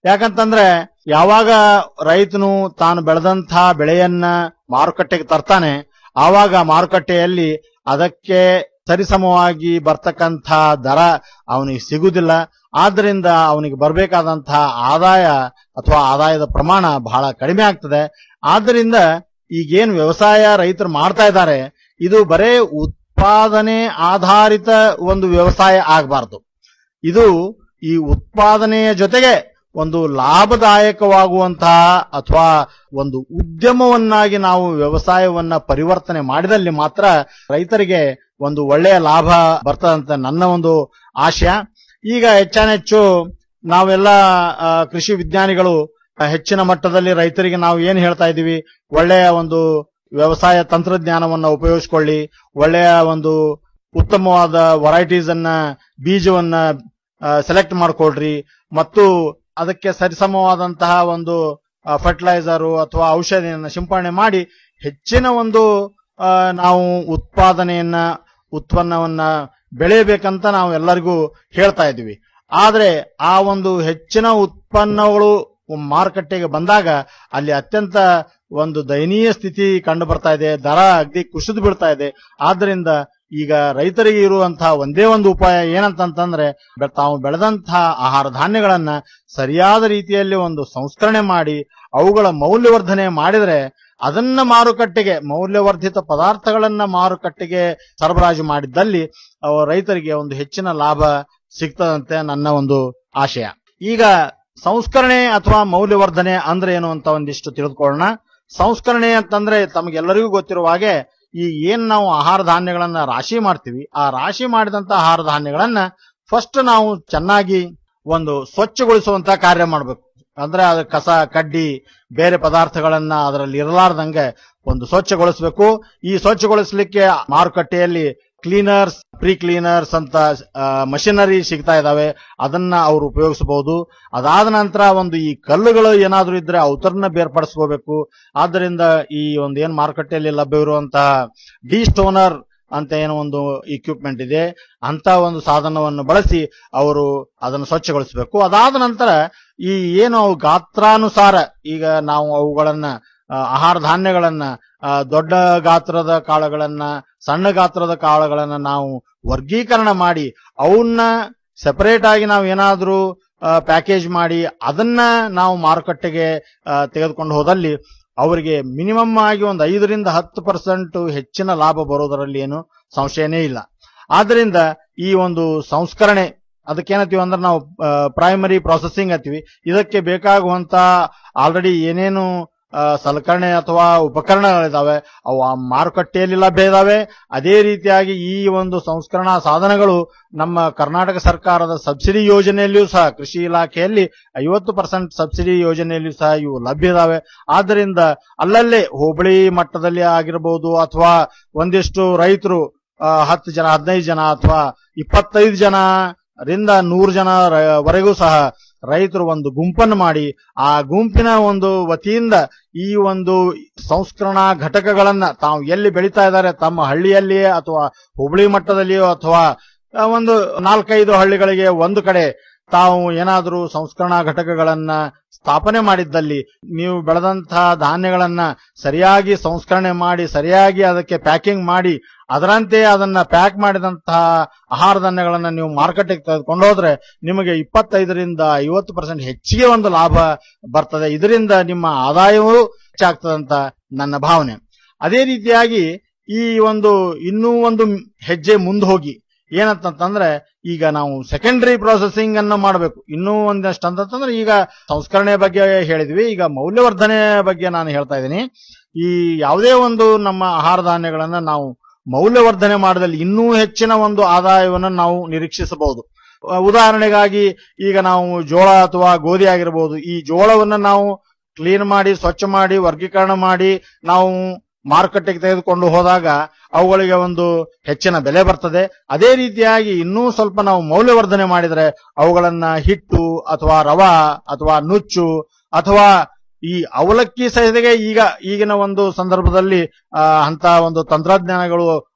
ಯಾಕಂತಂದ್ರೆ ಯಾವಾಗ ರೈತನು ತಾನು ಬೆಳೆದಂತ ಬೆಳೆಯನ್ನ ಮಾರುಕಟ್ಟೆಗೆ ತರ್ತಾನೆ ಆವಾಗ ಮಾರುಕಟ್ಟೆಯಲ್ಲಿ ಅದಕ್ಕೆ ಸರಿಸಮವಾಗಿ ಬರ್ತಕ್ಕಂಥ ದರ ಅವನಿಗೆ ಸಿಗುವುದಿಲ್ಲ ಆದ್ರಿಂದ ಅವನಿಗೆ ಬರಬೇಕಾದಂತಹ ಆದಾಯ ಅಥವಾ ಆದಾಯದ ಪ್ರಮಾಣ ಬಹಳ ಕಡಿಮೆ ಆಗ್ತದೆ ಆದ್ದರಿಂದ ಈಗೇನು ವ್ಯವಸಾಯ ರೈತರು ಮಾಡ್ತಾ ಇದ್ದಾರೆ ಇದು ಬರೇ ಉತ್ಪಾದನೆ ಆಧಾರಿತ ಒಂದು ವ್ಯವಸಾಯ ಆಗಬಾರ್ದು ಇದು ಈ ಉತ್ಪಾದನೆಯ ಜೊತೆಗೆ ಒಂದು ಲಾಭದಾಯಕವಾಗುವಂತಹ ಅಥವಾ ಒಂದು ಉದ್ಯಮವನ್ನಾಗಿ ನಾವು ವ್ಯವಸಾಯವನ್ನ ಪರಿವರ್ತನೆ ಮಾಡಿದಲ್ಲಿ ಮಾತ್ರ ರೈತರಿಗೆ ಒಂದು ಒಳ್ಳೆಯ ಲಾಭ ಬರ್ತದಂತ ನನ್ನ ಒಂದು ಆಶಯ ಈಗ ಹೆಚ್ಚಾನೆಚ್ಚು ನಾವೆಲ್ಲ ಆ, ಕೃಷಿ ವಿಜ್ಞಾನಿಗಳು ಆ, ಹೆಚ್ಚಿನ ಮಟ್ಟದಲ್ಲಿ ರೈತರಿಗೆ ನಾವು ಏನ್ ಹೇಳ್ತಾ ಇದ್ದೀವಿ ಒಳ್ಳೆಯ ಒಂದು ವ್ಯವಸಾಯ ತಂತ್ರಜ್ಞಾನವನ್ನ ಉಪಯೋಗಿಸ್ಕೊಳ್ಳಿ ಒಳ್ಳೆಯ ಒಂದು ಉತ್ತಮವಾದ ವೆರೈಟೀಸ್ ಅನ್ನ ಬೀಜವನ್ನ ಸೆಲೆಕ್ಟ್ ಮಾಡ್ಕೊಳ್ರಿ ಮತ್ತು ಅದಕ್ಕೆ ಸರಿಸಮವಾದಂತಹ ಒಂದು ಫರ್ಟಿಲೈಸರು ಅಥವಾ ಔಷಧಿಯನ್ನ ಸಿಂಪಡಣೆ ಮಾಡಿ ಹೆಚ್ಚಿನ ಒಂದು ಆ, ನಾವು ಉತ್ಪಾದನೆಯನ್ನ ಉತ್ಪನ್ನವನ್ನ ಬೆಳೆಯಬೇಕಂತ ನಾವು ಎಲ್ಲರಿಗೂ ಹೇಳ್ತಾ ಇದ್ದೀವಿ ಆದ್ರೆ ಆ ಒಂದು ಹೆಚ್ಚಿನ ಉತ್ಪನ್ನಗಳು ಮಾರುಕಟ್ಟೆಗೆ ಬಂದಾಗ ಅಲ್ಲಿ ಅತ್ಯಂತ ಒಂದು ದಯನೀಯ ಸ್ಥಿತಿ ಕಂಡು ಬರ್ತಾ ಇದೆ ದರ ಅಗ್ದಿ ಕುಸಿದು ಬೀಳ್ತಾ ಇದೆ ಆದ್ರಿಂದ ಈಗ ರೈತರಿಗೆ ಇರುವಂತಹ ಒಂದೇ ಒಂದು ಉಪಾಯ ಏನಂತಂತಂದ್ರೆ ಬೆ- ತಾವು ಬೆಳೆದಂತಹ ಆಹಾರ ಧಾನ್ಯಗಳನ್ನ ಸರಿಯಾದ ರೀತಿಯಲ್ಲಿ ಒಂದು ಸಂಸ್ಕರಣೆ ಮಾಡಿ ಅವುಗಳ ಮೌಲ್ಯವರ್ಧನೆ ಮಾಡಿದ್ರೆ ಅದನ್ನ ಮಾರುಕಟ್ಟೆಗೆ ಮೌಲ್ಯವರ್ಧಿತ ಪದಾರ್ಥಗಳನ್ನ ಮಾರುಕಟ್ಟೆಗೆ ಸರಬರಾಜು ಮಾಡಿದ್ದಲ್ಲಿ ಅವ ರೈತರಿಗೆ ಒಂದು ಹೆಚ್ಚಿನ ಲಾಭ ಸಿಗ್ತದಂತೆ ನನ್ನ ಒಂದು ಆಶಯ ಈಗ ಸಂಸ್ಕರಣೆ ಅಥವಾ ಮೌಲ್ಯವರ್ಧನೆ ಅಂದ್ರೆ ಏನು ಅಂತ ಒಂದಿಷ್ಟು ತಿಳಿದುಕೊಳ್ಳೋಣ ಸಂಸ್ಕರಣೆ ಅಂತಂದ್ರೆ ತಮಗೆಲ್ಲರಿಗೂ ಗೊತ್ತಿರುವ ಹಾಗೆ ಈ ಏನ್ ನಾವು ಆಹಾರ ಧಾನ್ಯಗಳನ್ನ ರಾಶಿ ಮಾಡ್ತೀವಿ ಆ ರಾಶಿ ಮಾಡಿದಂತ ಆಹಾರ ಧಾನ್ಯಗಳನ್ನ ಫಸ್ಟ್ ನಾವು ಚೆನ್ನಾಗಿ ಒಂದು ಸ್ವಚ್ಛಗೊಳಿಸುವಂತ ಕಾರ್ಯ ಮಾಡಬೇಕು ಅಂದ್ರೆ ಅದ್ರ ಕಸ ಕಡ್ಡಿ ಬೇರೆ ಪದಾರ್ಥಗಳನ್ನ ಅದರಲ್ಲಿ ಇರಲಾರ್ದಂಗೆ ಒಂದು ಸ್ವಚ್ಛಗೊಳಿಸಬೇಕು ಈ ಸ್ವಚ್ಛಗೊಳಿಸಲಿಕ್ಕೆ ಮಾರುಕಟ್ಟೆಯಲ್ಲಿ ಕ್ಲೀನರ್ಸ್ ಪ್ರೀ ಕ್ಲೀನರ್ಸ್ ಅಂತ ಮಷಿನರಿ ಸಿಗ್ತಾ ಇದಾವೆ ಅದನ್ನ ಅವರು ಉಪಯೋಗಿಸಬಹುದು ಅದಾದ ನಂತರ ಒಂದು ಈ ಕಲ್ಲುಗಳು ಏನಾದ್ರೂ ಇದ್ರೆ ಅವತರನ್ನ ಬೇರ್ಪಡಿಸ್ಕೋಬೇಕು ಆದ್ದರಿಂದ ಈ ಒಂದು ಏನ್ ಮಾರುಕಟ್ಟೆಯಲ್ಲಿ ಲಭ್ಯವಿರುವಂತಹ ಡಿ ಸ್ಟೋನರ್ ಅಂತ ಏನೋ ಒಂದು ಇಕ್ವಿಪ್ಮೆಂಟ್ ಇದೆ ಅಂತ ಒಂದು ಸಾಧನವನ್ನು ಬಳಸಿ ಅವರು ಅದನ್ನು ಸ್ವಚ್ಛಗೊಳಿಸಬೇಕು ಅದಾದ ನಂತರ ಈ ಏನು ಅವು ಗಾತ್ರಾನುಸಾರ ಈಗ ನಾವು ಅವುಗಳನ್ನ ಆ, ಆಹಾರ ಧಾನ್ಯಗಳನ್ನ ಆ, ದೊಡ್ಡ ಗಾತ್ರದ ಕಾಳುಗಳನ್ನ ಸಣ್ಣ ಗಾತ್ರದ ಕಾಳುಗಳನ್ನ ನಾವು ವರ್ಗೀಕರಣ ಮಾಡಿ ಅವನ್ನ ಸೆಪರೇಟ್ ಆಗಿ ನಾವು ಏನಾದ್ರೂ ಪ್ಯಾಕೇಜ್ ಮಾಡಿ ಅದನ್ನ ನಾವು ಮಾರುಕಟ್ಟೆಗೆ ಆ, ತೆಗೆದುಕೊಂಡು ಹೋದಲ್ಲಿ ಅವರಿಗೆ ಮಿನಿಮಮ್ ಆಗಿ ಒಂದು ಐದರಿಂದ ಹತ್ತು ಪರ್ಸೆಂಟ್ ಹೆಚ್ಚಿನ ಲಾಭ ಬರೋದರಲ್ಲಿ ಏನು ಸಂಶಯನೇ ಇಲ್ಲ ಆದ್ರಿಂದ ಈ ಒಂದು ಸಂಸ್ಕರಣೆ ಅದಕ್ಕೇನತ್ತೀವಿ ಅಂದ್ರೆ ನಾವು ಪ್ರೈಮರಿ ಪ್ರೊಸೆಸಿಂಗ್ ಅಂತೀವಿ ಇದಕ್ಕೆ ಬೇಕಾಗುವಂತ ಆಲ್ರೆಡಿ ಏನೇನು ಆ, ಸಲಕರಣೆ ಅಥವಾ ಉಪಕರಣಗಳಿದಾವೆ ಅವು ಆ ಮಾರುಕಟ್ಟೆಯಲ್ಲಿ ಲಭ್ಯ ಇದಾವೆ ಅದೇ ರೀತಿಯಾಗಿ ಈ ಒಂದು ಸಂಸ್ಕರಣಾ ಸಾಧನಗಳು ನಮ್ಮ ಕರ್ನಾಟಕ ಸರ್ಕಾರದ ಸಬ್ಸಿಡಿ ಯೋಜನೆಯಲ್ಲಿಯೂ ಸಹ ಕೃಷಿ ಇಲಾಖೆಯಲ್ಲಿ ಐವತ್ತು ಪರ್ಸೆಂಟ್ ಸಬ್ಸಿಡಿ ಯೋಜನೆಯಲ್ಲಿಯೂ ಸಹ ಇವು ಲಭ್ಯ ಇದಾವೆ ಆದ್ದರಿಂದ ಅಲ್ಲಲ್ಲೇ ಹೋಬಳಿ ಮಟ್ಟದಲ್ಲಿ ಆಗಿರಬಹುದು ಅಥವಾ ಒಂದಿಷ್ಟು ರೈತರು ಆ, ಹತ್ತು ಜನ ಹದಿನೈದು ಜನ ಅಥವಾ ಇಪ್ಪತ್ತೈದು ಜನರಿಂದ ನೂರು ಜನ ರ- ವರೆಗೂ ಸಹ ರೈತರು ಒಂದು ಗುಂಪನ್ನು ಮಾಡಿ ಆ ಗುಂಪಿನ ಒಂದು ವತಿಯಿಂದ ಈ ಒಂದು ಸಂಸ್ಕರಣಾ ಘಟಕಗಳನ್ನ ತಾವು ಎಲ್ಲಿ ಬೆಳೀತಾ ಇದ್ದಾರೆ ತಮ್ಮ ಹಳ್ಳಿಯಲ್ಲಿಯೇ ಅಥವಾ ಹುಬ್ಳಿ ಮಟ್ಟದಲ್ಲಿಯೋ ಅಥವಾ ಆ, ಒಂದು ನಾಲ್ಕೈದು ಹಳ್ಳಿಗಳಿಗೆ ಒಂದು ಕಡೆ ತಾವು ಏನಾದರೂ ಸಂಸ್ಕರಣಾ ಘಟಕಗಳನ್ನ ಸ್ಥಾಪನೆ ಮಾಡಿದ್ದಲ್ಲಿ ನೀವು ಬೆಳೆದಂತಹ ಧಾನ್ಯಗಳನ್ನ ಸರಿಯಾಗಿ ಸಂಸ್ಕರಣೆ ಮಾಡಿ ಸರಿಯಾಗಿ ಅದಕ್ಕೆ ಪ್ಯಾಕಿಂಗ್ ಮಾಡಿ ಅದರಂತೆ ಅದನ್ನ ಪ್ಯಾಕ್ ಮಾಡಿದಂತಹ ಆಹಾರ ಧಾನ್ಯಗಳನ್ನ ನೀವು ಮಾರ್ಕೆಟ್ಗೆ ತೆಗೆದುಕೊಂಡು ಹೋದ್ರೆ ನಿಮಗೆ ಇಪ್ಪತ್ತೈದರಿಂದ ಐವತ್ತು ಪರ್ಸೆಂಟ್ ಹೆಚ್ಚಿಗೆ ಒಂದು ಲಾಭ ಬರ್ತದೆ ಇದರಿಂದ ನಿಮ್ಮ ಆದಾಯವೂ ಹೆಚ್ಚಾಗ್ತದಂತ ನನ್ನ ಭಾವನೆ ಅದೇ ರೀತಿಯಾಗಿ ಈ ಒಂದು ಇನ್ನೂ ಒಂದು ಹೆಜ್ಜೆ ಮುಂದೆ ಹೋಗಿ ಏನಂತಂದ್ರೆ ಈಗ ನಾವು ಸೆಕೆಂಡರಿ ಪ್ರೊಸೆಸಿಂಗ್ ಅನ್ನ ಮಾಡಬೇಕು ಇನ್ನೂ ಒಂದಷ್ಟು ಅಂತಂದ್ರೆ ಈಗ ಸಂಸ್ಕರಣೆ ಬಗ್ಗೆ ಹೇಳಿದ್ವಿ ಈಗ ಮೌಲ್ಯವರ್ಧನೆ ಬಗ್ಗೆ ನಾನು ಹೇಳ್ತಾ ಇದ್ದೀನಿ ಈ ಯಾವುದೇ ಒಂದು ನಮ್ಮ ಆಹಾರ ಧಾನ್ಯಗಳನ್ನ ನಾವು ಮೌಲ್ಯವರ್ಧನೆ ಮಾಡದಲ್ಲಿ ಇನ್ನೂ ಹೆಚ್ಚಿನ ಒಂದು ಆದಾಯವನ್ನು ನಾವು ನಿರೀಕ್ಷಿಸಬಹುದು ಅಹ್ ಉದಾಹರಣೆಗಾಗಿ ಈಗ ನಾವು ಜೋಳ ಅಥವಾ ಗೋಧಿ ಆಗಿರಬಹುದು ಈ ಜೋಳವನ್ನ ನಾವು ಕ್ಲೀನ್ ಮಾಡಿ ಸ್ವಚ್ಛ ಮಾಡಿ ವರ್ಗೀಕರಣ ಮಾಡಿ ನಾವು ಮಾರುಕಟ್ಟೆಗೆ ತೆಗೆದುಕೊಂಡು ಹೋದಾಗ ಅವುಗಳಿಗೆ ಒಂದು ಹೆಚ್ಚಿನ ಬೆಲೆ ಬರ್ತದೆ ಅದೇ ರೀತಿಯಾಗಿ ಇನ್ನೂ ಸ್ವಲ್ಪ ನಾವು ಮೌಲ್ಯವರ್ಧನೆ ಮಾಡಿದ್ರೆ ಅವುಗಳನ್ನ ಹಿಟ್ಟು ಅಥವಾ ರವಾ ಅಥವಾ ನುಚ್ಚು ಅಥವಾ ಈ ಅವಲಕ್ಕಿ ಸಹಿತೆಗೆ ಈಗ ಈಗಿನ ಒಂದು ಸಂದರ್ಭದಲ್ಲಿ ಆ, ಅಂತ ಒಂದು ತಂತ್ರಜ್ಞಾನಗಳು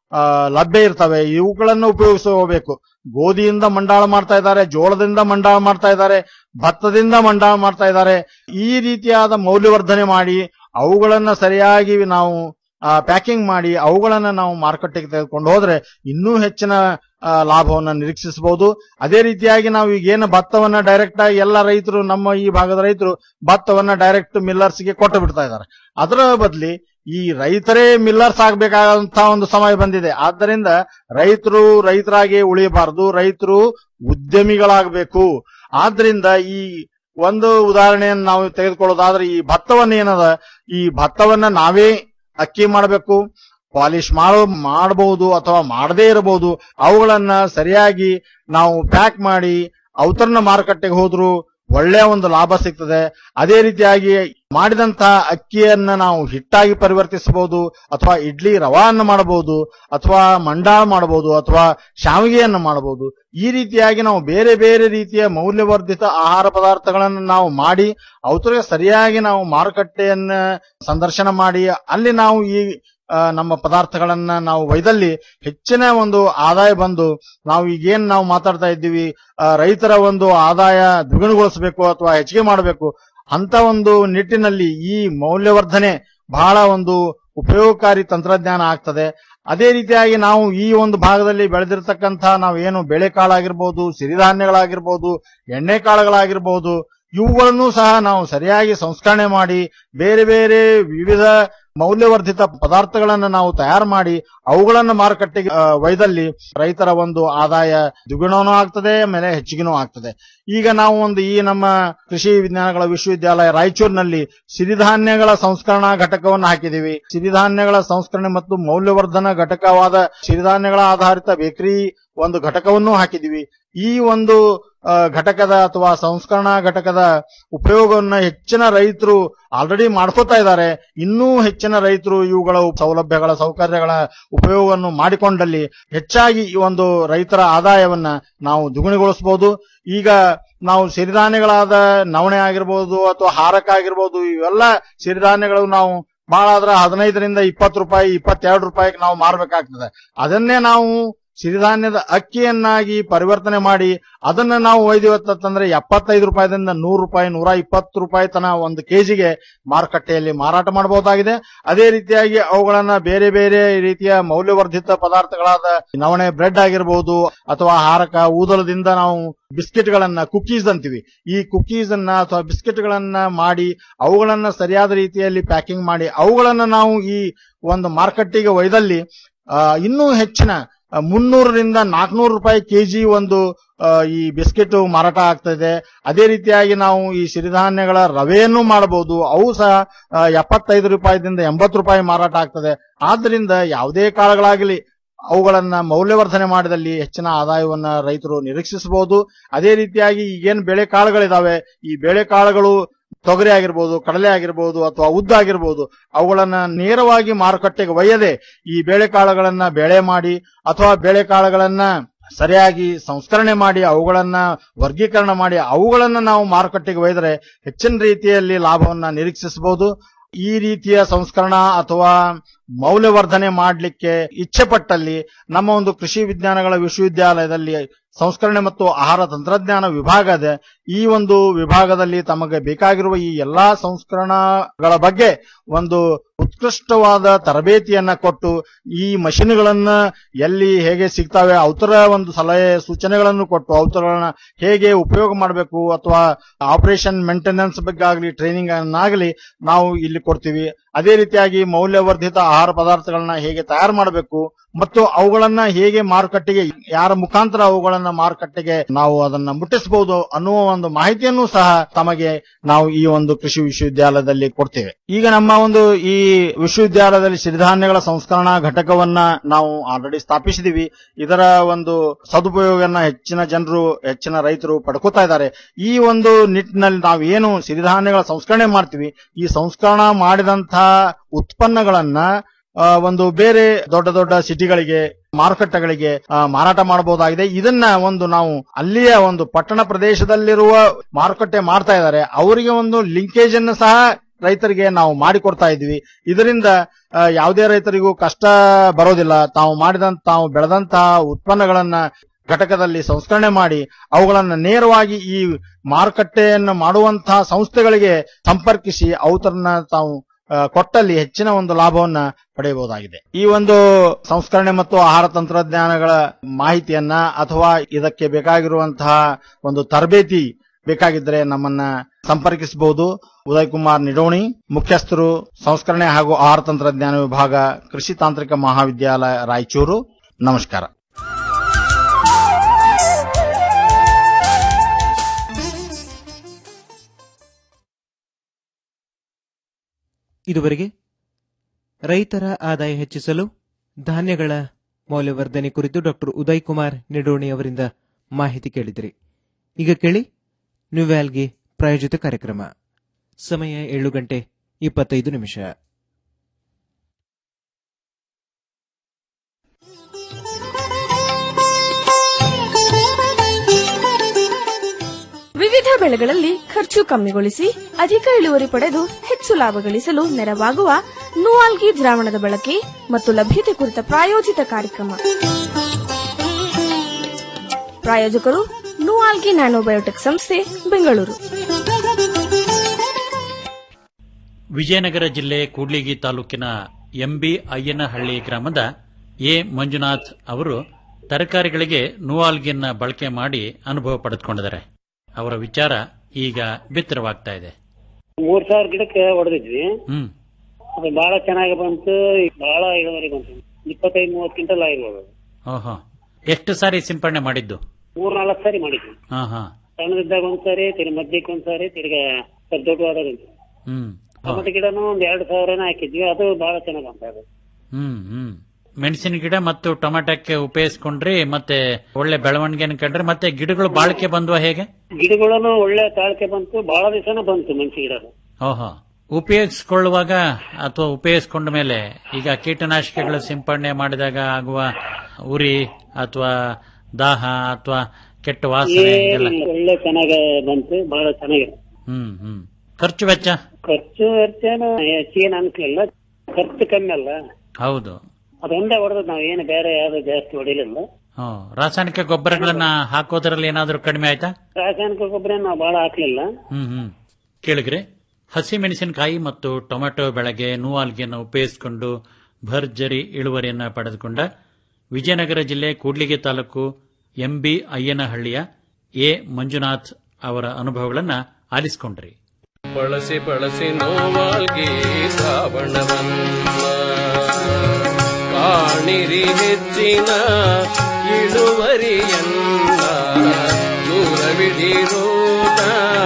ಆ, ಲಭ್ಯ ಇರ್ತವೆ ಇವುಗಳನ್ನು ಉಪಯೋಗಿಸಬೇಕು ಗೋಧಿಯಿಂದ ಮಂಡಾಳ ಮಾಡ್ತಾ ಇದ್ದಾರೆ ಜೋಳದಿಂದ ಮಂಡಾಳ ಮಾಡ್ತಾ ಇದ್ದಾರೆ ಭತ್ತದಿಂದ ಮಂಡಾಳ ಮಾಡ್ತಾ ಇದ್ದಾರೆ ಈ ರೀತಿಯಾದ ಮೌಲ್ಯವರ್ಧನೆ ಮಾಡಿ ಅವುಗಳನ್ನ ಸರಿಯಾಗಿ ನಾವು ಪ್ಯಾಕಿಂಗ್ ಮಾಡಿ ಅವುಗಳನ್ನ ನಾವು ಮಾರುಕಟ್ಟೆಗೆ ತೆಗೆದುಕೊಂಡು ಹೋದ್ರೆ ಇನ್ನೂ ಹೆಚ್ಚಿನ ಆ, ಲಾಭವನ್ನ ನಿರೀಕ್ಷಿಸಬಹುದು ಅದೇ ರೀತಿಯಾಗಿ ನಾವು ಈಗ ಏನು ಭತ್ತವನ್ನ ಡೈರೆಕ್ಟ್ ಆಗಿ ಎಲ್ಲ ರೈತರು ನಮ್ಮ ಈ ಭಾಗದ ರೈತರು ಭತ್ತವನ್ನ ಡೈರೆಕ್ಟ್ ಮಿಲ್ಲರ್ಸ್ಗೆ ಕೊಟ್ಟು ಬಿಡ್ತಾ ಇದ್ದಾರೆ ಅದರ ಬದಲಿ ಈ ರೈತರೇ ಮಿಲ್ಲರ್ಸ್ ಆಗ್ಬೇಕಾದಂತಹ ಒಂದು ಸಮಯ ಬಂದಿದೆ ಆದ್ದರಿಂದ ರೈತರು ರೈತರಾಗಿ ಉಳಿಯಬಾರದು ರೈತರು ಉದ್ಯಮಿಗಳಾಗಬೇಕು ಆದ್ರಿಂದ ಈ ಒಂದು ಉದಾಹರಣೆಯನ್ನು ನಾವು ತೆಗೆದುಕೊಳ್ಳೋದಾದ್ರೆ ಈ ಭತ್ತವನ್ನ ಏನದ ಈ ಭತ್ತವನ್ನ ನಾವೇ ಅಕ್ಕಿ ಮಾಡಬೇಕು ಪಾಲಿಶ್ ಮಾಡೋ ಮಾಡಬಹುದು ಅಥವಾ ಮಾಡದೇ ಇರಬಹುದು ಅವುಗಳನ್ನ ಸರಿಯಾಗಿ ನಾವು ಪ್ಯಾಕ್ ಮಾಡಿ ಅವತರಣ ಮಾರುಕಟ್ಟೆಗೆ ಹೋದ್ರು ಒಳ್ಳೆಯ ಒಂದು ಲಾಭ ಸಿಗ್ತದೆ ಅದೇ ರೀತಿಯಾಗಿ ಮಾಡಿದಂತಹ ಅಕ್ಕಿಯನ್ನ ನಾವು ಹಿಟ್ಟಾಗಿ ಪರಿವರ್ತಿಸಬಹುದು ಅಥವಾ ಇಡ್ಲಿ ರವಾನ್ನ ಮಾಡಬಹುದು ಅಥವಾ ಮಂಡಾಳ ಮಾಡಬಹುದು ಅಥವಾ ಶಾವಿಗೆಯನ್ನು ಮಾಡಬಹುದು ಈ ರೀತಿಯಾಗಿ ನಾವು ಬೇರೆ ಬೇರೆ ರೀತಿಯ ಮೌಲ್ಯವರ್ಧಿತ ಆಹಾರ ಪದಾರ್ಥಗಳನ್ನು ನಾವು ಮಾಡಿ ಅವತರಿಗೆ ಸರಿಯಾಗಿ ನಾವು ಮಾರುಕಟ್ಟೆಯನ್ನ ಸಂದರ್ಶನ ಮಾಡಿ ಅಲ್ಲಿ ನಾವು ಈ ಆ, ನಮ್ಮ ಪದಾರ್ಥಗಳನ್ನ ನಾವು ಒಯ್ದಲ್ಲಿ ಹೆಚ್ಚಿನ ಒಂದು ಆದಾಯ ಬಂದು ನಾವು ಈಗೇನ್ ನಾವು ಮಾತಾಡ್ತಾ ಇದ್ದೀವಿ ಆ, ರೈತರ ಒಂದು ಆದಾಯ ದ್ವಿಗುಣಗೊಳಿಸಬೇಕು ಅಥವಾ ಹೆಚ್ಚಿಗೆ ಮಾಡಬೇಕು ಅಂತ ಒಂದು ನಿಟ್ಟಿನಲ್ಲಿ ಈ ಮೌಲ್ಯವರ್ಧನೆ ಬಹಳ ಒಂದು ಉಪಯೋಗಕಾರಿ ತಂತ್ರಜ್ಞಾನ ಆಗ್ತದೆ ಅದೇ ರೀತಿಯಾಗಿ ನಾವು ಈ ಒಂದು ಭಾಗದಲ್ಲಿ ಬೆಳೆದಿರ್ತಕ್ಕಂಥ ನಾವು ಏನು ಬೇಳೆಕಾಳಾಗಿರ್ಬೋದು ಸಿರಿಧಾನ್ಯಗಳಾಗಿರ್ಬೋದು ಎಣ್ಣೆಕಾಳುಗಳಾಗಿರ್ಬೋದು ಇವುಗಳನ್ನು ಸಹ ನಾವು ಸರಿಯಾಗಿ ಸಂಸ್ಕರಣೆ ಮಾಡಿ ಬೇರೆ ಬೇರೆ ವಿವಿಧ ಮೌಲ್ಯವರ್ಧಿತ ಪದಾರ್ಥಗಳನ್ನು ನಾವು ತಯಾರು ಮಾಡಿ ಅವುಗಳನ್ನು ಮಾರುಕಟ್ಟೆಗೆ ಆ, ಒಯ್ದಲ್ಲಿ ರೈತರ ಒಂದು ಆದಾಯ ದ್ವಿಗುಣನೂ ಆಗ್ತದೆ ಆಮೇಲೆ ಹೆಚ್ಚಿಗೆನೂ ಆಗ್ತದೆ ಈಗ ನಾವು ಒಂದು ಈ ನಮ್ಮ ಕೃಷಿ ವಿಜ್ಞಾನಗಳ ವಿಶ್ವವಿದ್ಯಾಲಯ ರಾಯಚೂರಿನಲ್ಲಿ ಸಿರಿಧಾನ್ಯಗಳ ಸಂಸ್ಕರಣಾ ಘಟಕವನ್ನು ಹಾಕಿದೀವಿ ಸಿರಿಧಾನ್ಯಗಳ ಸಂಸ್ಕರಣೆ ಮತ್ತು ಮೌಲ್ಯವರ್ಧನ ಘಟಕವಾದ ಸಿರಿಧಾನ್ಯಗಳ ಆಧಾರಿತ ಬೇಕರಿ ಒಂದು ಘಟಕವನ್ನು ಹಾಕಿದೀವಿ ಈ ಒಂದು ಆ, ಘಟಕದ ಅಥವಾ ಸಂಸ್ಕರಣಾ ಘಟಕದ ಉಪಯೋಗವನ್ನ ಹೆಚ್ಚಿನ ರೈತರು ಆಲ್ರೆಡಿ ಮಾಡ್ಕೋತಾ ಇದ್ದಾರೆ ಇನ್ನೂ ಹೆಚ್ಚಿನ ರೈತರು ಇವುಗಳ ಸೌಲಭ್ಯಗಳ ಸೌಕರ್ಯಗಳ ಉಪಯೋಗವನ್ನು ಮಾಡಿಕೊಂಡಲ್ಲಿ ಹೆಚ್ಚಾಗಿ ಈ ಒಂದು ರೈತರ ಆದಾಯವನ್ನ ನಾವು ದ್ವಿಗುಣಗೊಳಿಸಬಹುದು ಈಗ ನಾವು ಸಿರಿಧಾನ್ಯಗಳಾದ ನವಣೆ ಆಗಿರ್ಬೋದು ಅಥವಾ ಹಾರಕ ಆಗಿರ್ಬೋದು ಇವೆಲ್ಲ ಸಿರಿಧಾನ್ಯಗಳು ನಾವು ಬಹಳ ಆದ್ರ ಹದಿನೈದರಿಂದ ಇಪ್ಪತ್ತು ರೂಪಾಯಿ ಇಪ್ಪತ್ತೆರಡು ರೂಪಾಯಿಗೆ ನಾವು ಮಾರಬೇಕಾಗ್ತದೆ ಅದನ್ನೇ ನಾವು ಸಿರಿಧಾನ್ಯದ ಅಕ್ಕಿಯನ್ನಾಗಿ ಪರಿವರ್ತನೆ ಮಾಡಿ ಅದನ್ನ ನಾವು ಒಯ್ದಿವತ್ತಂದ್ರೆ ಎಪ್ಪತ್ತೈದು ರೂಪಾಯಿದಿಂದ ನೂರು ರೂಪಾಯಿ ನೂರ ಇಪ್ಪತ್ತು ರೂಪಾಯಿ ತನ ಒಂದು ಕೆಜಿಗೆ ಮಾರುಕಟ್ಟೆಯಲ್ಲಿ ಮಾರಾಟ ಮಾಡಬಹುದಾಗಿದೆ ಅದೇ ರೀತಿಯಾಗಿ ಅವುಗಳನ್ನ ಬೇರೆ ಬೇರೆ ರೀತಿಯ ಮೌಲ್ಯವರ್ಧಿತ ಪದಾರ್ಥಗಳಾದ ನವಣೆ ಬ್ರೆಡ್ ಆಗಿರಬಹುದು ಅಥವಾ ಹಾರಕ ಊದಲದಿಂದ ನಾವು ಬಿಸ್ಕೆಟ್ ಗಳನ್ನ ಕುಕೀಸ್ ಅಂತೀವಿ ಈ ಕುಕೀಸ್ ಅನ್ನ ಅಥವಾ ಬಿಸ್ಕೆಟ್ ಗಳನ್ನ ಮಾಡಿ ಅವುಗಳನ್ನ ಸರಿಯಾದ ರೀತಿಯಲ್ಲಿ ಪ್ಯಾಕಿಂಗ್ ಮಾಡಿ ಅವುಗಳನ್ನ ನಾವು ಈ ಒಂದು ಮಾರ್ಕೆಟ್ಟಿಗೆ ಒಯ್ದಲ್ಲಿ ಆ, ಇನ್ನೂ ಹೆಚ್ಚಿನ ಆ, ಮುನ್ನೂರರಿಂದ ನಾಲ್ಕನೂರು ರೂಪಾಯಿ ಕೆಜಿ ಒಂದು ಆ, ಈ ಬಿಸ್ಕೆಟ್ ಮಾರಾಟ ಆಗ್ತಾ ಇದೆ ಅದೇ ರೀತಿಯಾಗಿ ನಾವು ಈ ಸಿರಿಧಾನ್ಯಗಳ ರವೆಯನ್ನು ಮಾಡಬಹುದು ಅವು ಸಹ ಆ, ಎಪ್ಪತ್ತೈದು ರೂಪಾಯಿದಿಂದ ಎಂಬತ್ತು ರೂಪಾಯಿ ಮಾರಾಟ ಆಗ್ತದೆ ಆದ್ರಿಂದ ಯಾವುದೇ ಕಾಳುಗಳಾಗಲಿ ಅವುಗಳನ್ನ ಮೌಲ್ಯವರ್ಧನೆ ಮಾಡಿದಲ್ಲಿ ಹೆಚ್ಚಿನ ಆದಾಯವನ್ನ ರೈತರು ನಿರೀಕ್ಷಿಸಬಹುದು ಅದೇ ರೀತಿಯಾಗಿ ಈಗೇನು ಬೆಳೆಕಾಳುಗಳಿದಾವೆ ಈ ಬೆಳೆಕಾಳುಗಳು ತೊಗರಿ ಆಗಿರ್ಬೋದು ಕಡಲೆ ಆಗಿರ್ಬೋದು ಅಥವಾ ಉದ್ದು ಆಗಿರ್ಬೋದು ಅವುಗಳನ್ನ ನೇರವಾಗಿ ಮಾರುಕಟ್ಟೆಗೆ ಒಯ್ಯದೆ ಈ ಬೇಳೆಕಾಳುಗಳನ್ನ ಬೆಳೆ ಮಾಡಿ ಅಥವಾ ಬೇಳೆಕಾಳುಗಳನ್ನ ಸರಿಯಾಗಿ ಸಂಸ್ಕರಣೆ ಮಾಡಿ ಅವುಗಳನ್ನ ವರ್ಗೀಕರಣ ಮಾಡಿ ಅವುಗಳನ್ನ ನಾವು ಮಾರುಕಟ್ಟೆಗೆ ಒಯ್ದರೆ ಹೆಚ್ಚಿನ ರೀತಿಯಲ್ಲಿ ಲಾಭವನ್ನ ನಿರೀಕ್ಷಿಸಬಹುದು ಈ ರೀತಿಯ ಸಂಸ್ಕರಣಾ ಅಥವಾ ಮೌಲ್ಯವರ್ಧನೆ ಮಾಡಲಿಕ್ಕೆ ಇಚ್ಛೆ ಪಟ್ಟಲ್ಲಿ ನಮ್ಮ ಒಂದು ಕೃಷಿ ವಿಜ್ಞಾನಗಳ ವಿಶ್ವವಿದ್ಯಾಲಯದಲ್ಲಿ ಸಂಸ್ಕರಣೆ ಮತ್ತು ಆಹಾರ ತಂತ್ರಜ್ಞಾನ ವಿಭಾಗ ಇದೆ ಈ ಒಂದು ವಿಭಾಗದಲ್ಲಿ ತಮಗೆ ಬೇಕಾಗಿರುವ ಈ ಎಲ್ಲಾ ಸಂಸ್ಕರಣಗಳ ಬಗ್ಗೆ ಒಂದು ಉತ್ಕೃಷ್ಟವಾದ ತರಬೇತಿಯನ್ನ ಕೊಟ್ಟು ಈ ಮಷಿನ್ಗಳನ್ನ ಎಲ್ಲಿ ಹೇಗೆ ಸಿಗ್ತವೆ ಅವತರ ಒಂದು ಸಲಹೆ ಸೂಚನೆಗಳನ್ನು ಕೊಟ್ಟು ಅವತರಗಳನ್ನ ಹೇಗೆ ಉಪಯೋಗ ಮಾಡಬೇಕು ಅಥವಾ ಆಪರೇಷನ್ ಮೇಂಟೆನೆನ್ಸ್ ಬಗ್ಗೆ ಆಗಲಿ ಟ್ರೈನಿಂಗ್ ಅನ್ನಾಗಲಿ ನಾವು ಇಲ್ಲಿ ಕೊಡ್ತೀವಿ ಅದೇ ರೀತಿಯಾಗಿ ಮೌಲ್ಯವರ್ಧಿತ ಆಹಾರ ಪದಾರ್ಥಗಳನ್ನ ಹೇಗೆ ತಯಾರು ಮಾಡಬೇಕು ಮತ್ತು ಅವುಗಳನ್ನ ಹೇಗೆ ಮಾರುಕಟ್ಟೆಗೆ ಯಾರ ಮುಖಾಂತರ ಅವುಗಳನ್ನ ಮಾರುಕಟ್ಟೆಗೆ ನಾವು ಅದನ್ನ ಮುಟ್ಟಿಸಬಹುದು ಅನ್ನುವ ಒಂದು ಮಾಹಿತಿಯನ್ನು ಸಹ ತಮಗೆ ನಾವು ಈ ಒಂದು ಕೃಷಿ ವಿಶ್ವವಿದ್ಯಾಲಯದಲ್ಲಿ ಕೊಡ್ತೇವೆ ಈಗ ನಮ್ಮ ಒಂದು ಈ ವಿಶ್ವವಿದ್ಯಾಲಯದಲ್ಲಿ ಸಿರಿಧಾನ್ಯಗಳ ಸಂಸ್ಕರಣಾ ಘಟಕವನ್ನ ನಾವು ಆಲ್ರೆಡಿ ಸ್ಥಾಪಿಸಿದೀವಿ ಇದರ ಒಂದು ಸದುಪಯೋಗವನ್ನ ಹೆಚ್ಚಿನ ಜನರು ಹೆಚ್ಚಿನ ರೈತರು ಪಡ್ಕೋತಾ ಇದ್ದಾರೆ ಈ ಒಂದು ನಿಟ್ಟಿನಲ್ಲಿ ನಾವು ಏನು ಸಿರಿಧಾನ್ಯಗಳ ಸಂಸ್ಕರಣೆ ಮಾಡ್ತೀವಿ ಈ ಸಂಸ್ಕರಣ ಮಾಡಿದಂತಹ ಉತ್ಪನ್ನಗಳನ್ನ ಆ, ಒಂದು ಬೇರೆ ದೊಡ್ಡ ದೊಡ್ಡ ಸಿಟಿಗಳಿಗೆ ಮಾರುಕಟ್ಟೆಗಳಿಗೆ ಆ, ಮಾರಾಟ ಮಾಡಬಹುದಾಗಿದೆ ಇದನ್ನ ಒಂದು ನಾವು ಅಲ್ಲಿಯ ಒಂದು ಪಟ್ಟಣ ಪ್ರದೇಶದಲ್ಲಿರುವ ಮಾರುಕಟ್ಟೆ ಮಾಡ್ತಾ ಇದ್ದಾರೆ ಅವರಿಗೆ ಒಂದು ಲಿಂಕೇಜ್ ಅನ್ನು ಸಹ ರೈತರಿಗೆ ನಾವು ಮಾಡಿಕೊಡ್ತಾ ಇದ್ವಿ ಇದರಿಂದ ಆ, ಯಾವುದೇ ರೈತರಿಗೂ ಕಷ್ಟ ಬರೋದಿಲ್ಲ ತಾವು ಮಾಡಿದಂತ ತಾವು ಬೆಳೆದಂತಹ ಉತ್ಪನ್ನಗಳನ್ನ ಘಟಕದಲ್ಲಿ ಸಂಸ್ಕರಣೆ ಮಾಡಿ ಅವುಗಳನ್ನ ನೇರವಾಗಿ ಈ ಮಾರುಕಟ್ಟೆಯನ್ನು ಮಾಡುವಂತಹ ಸಂಸ್ಥೆಗಳಿಗೆ ಸಂಪರ್ಕಿಸಿ ಅವತರನ್ನ ತಾವು ಆ, ಕೊಟ್ಟಲ್ಲಿ ಹೆಚ್ಚಿನ ಒಂದು ಲಾಭವನ್ನ ಪಡೆಯಬಹುದಾಗಿದೆ ಈ ಒಂದು ಸಂಸ್ಕರಣೆ ಮತ್ತು ಆಹಾರ ತಂತ್ರಜ್ಞಾನಗಳ ಮಾಹಿತಿಯನ್ನ ಅಥವಾ ಇದಕ್ಕೆ ಬೇಕಾಗಿರುವಂತಹ ಒಂದು ತರಬೇತಿ ಬೇಕಾಗಿದ್ದರೆ ನಮ್ಮನ್ನ ಸಂಪರ್ಕಿಸಬಹುದು ಉದಯ್ ಕುಮಾರ್ ನಿಡೋಣಿ ಮುಖ್ಯಸ್ಥರು ಸಂಸ್ಕರಣೆ ಹಾಗೂ ಆಹಾರ ತಂತ್ರಜ್ಞಾನ ವಿಭಾಗ ಕೃಷಿ ತಾಂತ್ರಿಕ ಮಹಾವಿದ್ಯಾಲಯ ರಾಯಚೂರು ನಮಸ್ಕಾರ ಇದುವರೆಗೆ ರೈತರ ಆದಾಯ ಹೆಚ್ಚಿಸಲು ಧಾನ್ಯಗಳ ಮೌಲ್ಯವರ್ಧನೆ ಕುರಿತು ಡಾಕ್ಟರ್ ಉದಯ್ ಕುಮಾರ್ ನಿಡೋಣಿ ಅವರಿಂದ ಮಾಹಿತಿ ಕೇಳಿದಿರಿ ಈಗ ಕೇಳಿ ನ್ಯೂವ್ಯಾಲ್ಗೆ ಪ್ರಾಯೋಜಿತ ಕಾರ್ಯಕ್ರಮ ಸಮಯ ಏಳು ಗಂಟೆ ಇಪ್ಪತ್ತೈದು ನಿಮಿಷ ವಿವಿಧ ಬೆಳೆಗಳಲ್ಲಿ ಖರ್ಚು ಕಮ್ಮಿಗೊಳಿಸಿ ಅಧಿಕ ಇಳುವರಿ ಪಡೆದು ಹೆಚ್ಚು ಲಾಭ ಗಳಿಸಲು ನೆರವಾಗುವ ನೂವಾಲ್ಗಿ ದ್ರಾವಣದ ಬಳಕೆ ಮತ್ತು ಲಭ್ಯತೆ ಕುರಿತ ಪ್ರಾಯೋಜಿತ ಕಾರ್ಯಕ್ರಮ ಪ್ರಾಯೋಜಕರು ನೂವಾಲ್ಗಿ ನ್ಯಾನೋಬಯೋಟೆಕ್ ಸಂಸ್ಥೆ ಬೆಂಗಳೂರು ವಿಜಯನಗರ ಜಿಲ್ಲೆ ಕೂಡ್ಲಿಗಿ ತಾಲೂಕಿನ ಎಂಬಿ ಅಯ್ಯನಹಳ್ಳಿ ಗ್ರಾಮದ ಎ ಮಂಜುನಾಥ್ ಅವರು ತರಕಾರಿಗಳಿಗೆ ನೂವಾಲ್ಗಿನ್ನ ಬಳಕೆ ಮಾಡಿ ಅನುಭವ ಪಡೆದುಕೊಂಡಿದ್ದಾರೆ ಅವರ ವಿಚಾರ ಈಗ ಬಿತ್ತರವಾಗ್ತಾ ಇದೆ ಮೂರ್ ಸಾವಿರ ಗಿಡಕ್ಕೆ ಹೊಡೆದಿದ್ವಿ ಹ್ಮ್ ಅದು ಬಹಳ ಚೆನ್ನಾಗಿ ಬಂತು ಬಹಳ ಇಳುವರಿ ಬಂತು ಇಪ್ಪತ್ತೈದು ಮೂವತ್ತು ಕ್ವಿಂಟಲ್ ಆಗಿರ್ಬೋದು ಓಹೋ ಎಷ್ಟು ಸಾರಿ ಸಿಂಪಡಣೆ ಮಾಡಿದ್ದು ಮೂರ್ ನಾಲ್ಕು ಸಾರಿ ಮಾಡಿದ್ವಿ ಹಾ ಹಾ ಸಣ್ಣದಿದ್ದಾಗ ಒಂದ್ಸಾರಿ ತಿರ್ಗಿ ಮಧ್ಯಕ್ಕೆ ಒಂದ್ಸಾರಿ ತಿರ್ಗಾ ಸ್ವಲ್ಪ ದೊಡ್ಡವಾದಾಗ ಒಂದ್ಸರಿ. ಹ್ಮ್ ಟೊಮೆಟೊ ಗಿಡನು ಒಂದ್ ಎರಡು ಸಾವಿರನ ಹಾಕಿದ್ವಿ ಅದು ಬಹಳ ಚೆನ್ನಾಗಿ ಬಂತ ಅದು ಹ್ಮ್ ಹ್ಮ್ ಮೆಣಸಿನ ಗಿಡ ಮತ್ತು ಟೊಮೆಟೊಕ್ಕೆ ಉಪಯೋಗಿಸ್ಕೊಂಡ್ರಿ ಮತ್ತೆ ಒಳ್ಳೆ ಬೆಳವಣಿಗೆನ ಕಂಡ್ರಿ ಮತ್ತೆ ಗಿಡಗಳು ಬಾಳಿಕೆ ಬಂದ್ವಾ ಹೇಗೆ ಗಿಡಗಳನ್ನು ಒಳ್ಳೆ ತಾಳ್ಕೆ ಬಂತು ಬಹಳ ದಿವಸನ ಬಂತು ಮೆಣಸಿ ಗಿಡ ಓಹೋ ಉಪಯೋಗಿಸ್ಕೊಳ್ಳುವಾಗ ಅಥವಾ ಉಪಯೋಗಿಸ್ಕೊಂಡ ಮೇಲೆ ಈಗ ಕೀಟನಾಶಕಗಳು ಸಿಂಪಡಣೆ ಮಾಡಿದಾಗ ಆಗುವ ಉರಿ ಅಥವಾ ದಾಹ ಅಥವಾ ಕೆಟ್ಟ ವಾಸನೆ ಇದೆಲ್ಲ ಏನಿಲ್ಲ, ಒಳ್ಳೆ ಚೆನ್ನಾಗಿ ಬಂತು ಬಹಳ ಚೆನ್ನಾಗಿದೆ ಹ್ಮ್ ಹ್ಮ್ ಖರ್ಚು ವೆಚ್ಚ ಖರ್ಚು ವೆಚ್ಚನ ಹೆಚ್ಚೇನು ಅನ್ಸ್ಲಿಲ್ಲ ಖರ್ಚು ಕಮ್ಮಿ ಅಲ್ಲ ಹೌದು ಅದೊಂದೇ ಹೊಡೆದ್ ನಾವ್ ಏನು ಬೇರೆ ಯಾವ್ದು ಜಾಸ್ತಿ ಹೊಡಿಲಿಲ್ಲ ಹ್ಮ್ ರಾಸಾಯನಿಕ ಗೊಬ್ಬರಗಳನ್ನ ಹಾಕೋದ್ರಲ್ಲಿ ಏನಾದ್ರೂ ಕಡಿಮೆ ಆಯ್ತಾ ರಾಸಾಯನಿಕ ಗೊಬ್ಬರ ನಾವು ಬಹಳ ಹಾಕ್ಲಿಲ್ಲ ಹ್ಮ್ ಹ್ಮ್ ಕೇಳಿದ್ರಿ ಹಸಿ ಮೆಣಸಿನಕಾಯಿ ಮತ್ತು ಟೊಮೆಟೊ ಬೆಳೆಗೆ ನೂವಾಲ್ಗಿಯನ್ನು ಉಪಯೋಗಿಸಿಕೊಂಡು ಭರ್ಜರಿ ಇಳುವರಿಯನ್ನ ಪಡೆದುಕೊಂಡ ವಿಜಯನಗರ ಜಿಲ್ಲೆ ಕೂಡ್ಲಿಗಿ ತಾಲೂಕು ಎಂಬಿ ಅಯ್ಯನಹಳ್ಳಿಯ ಎ ಮಂಜುನಾಥ್ ಅವರ ಅನುಭವಗಳನ್ನ ಆಲಿಸಿಕೊಂಡ್ರಿ ಬಳಸಿ ಬಳಸಿ ನೋವಾಲ್ಗಿ ಶ್ರಾವಣವನ್ನ ಕಾಣಿರಿ ಹೆಚ್ಚಿನ ಇಳುವರಿಯನ್ನ ದೂರವಿಡಿರೋದ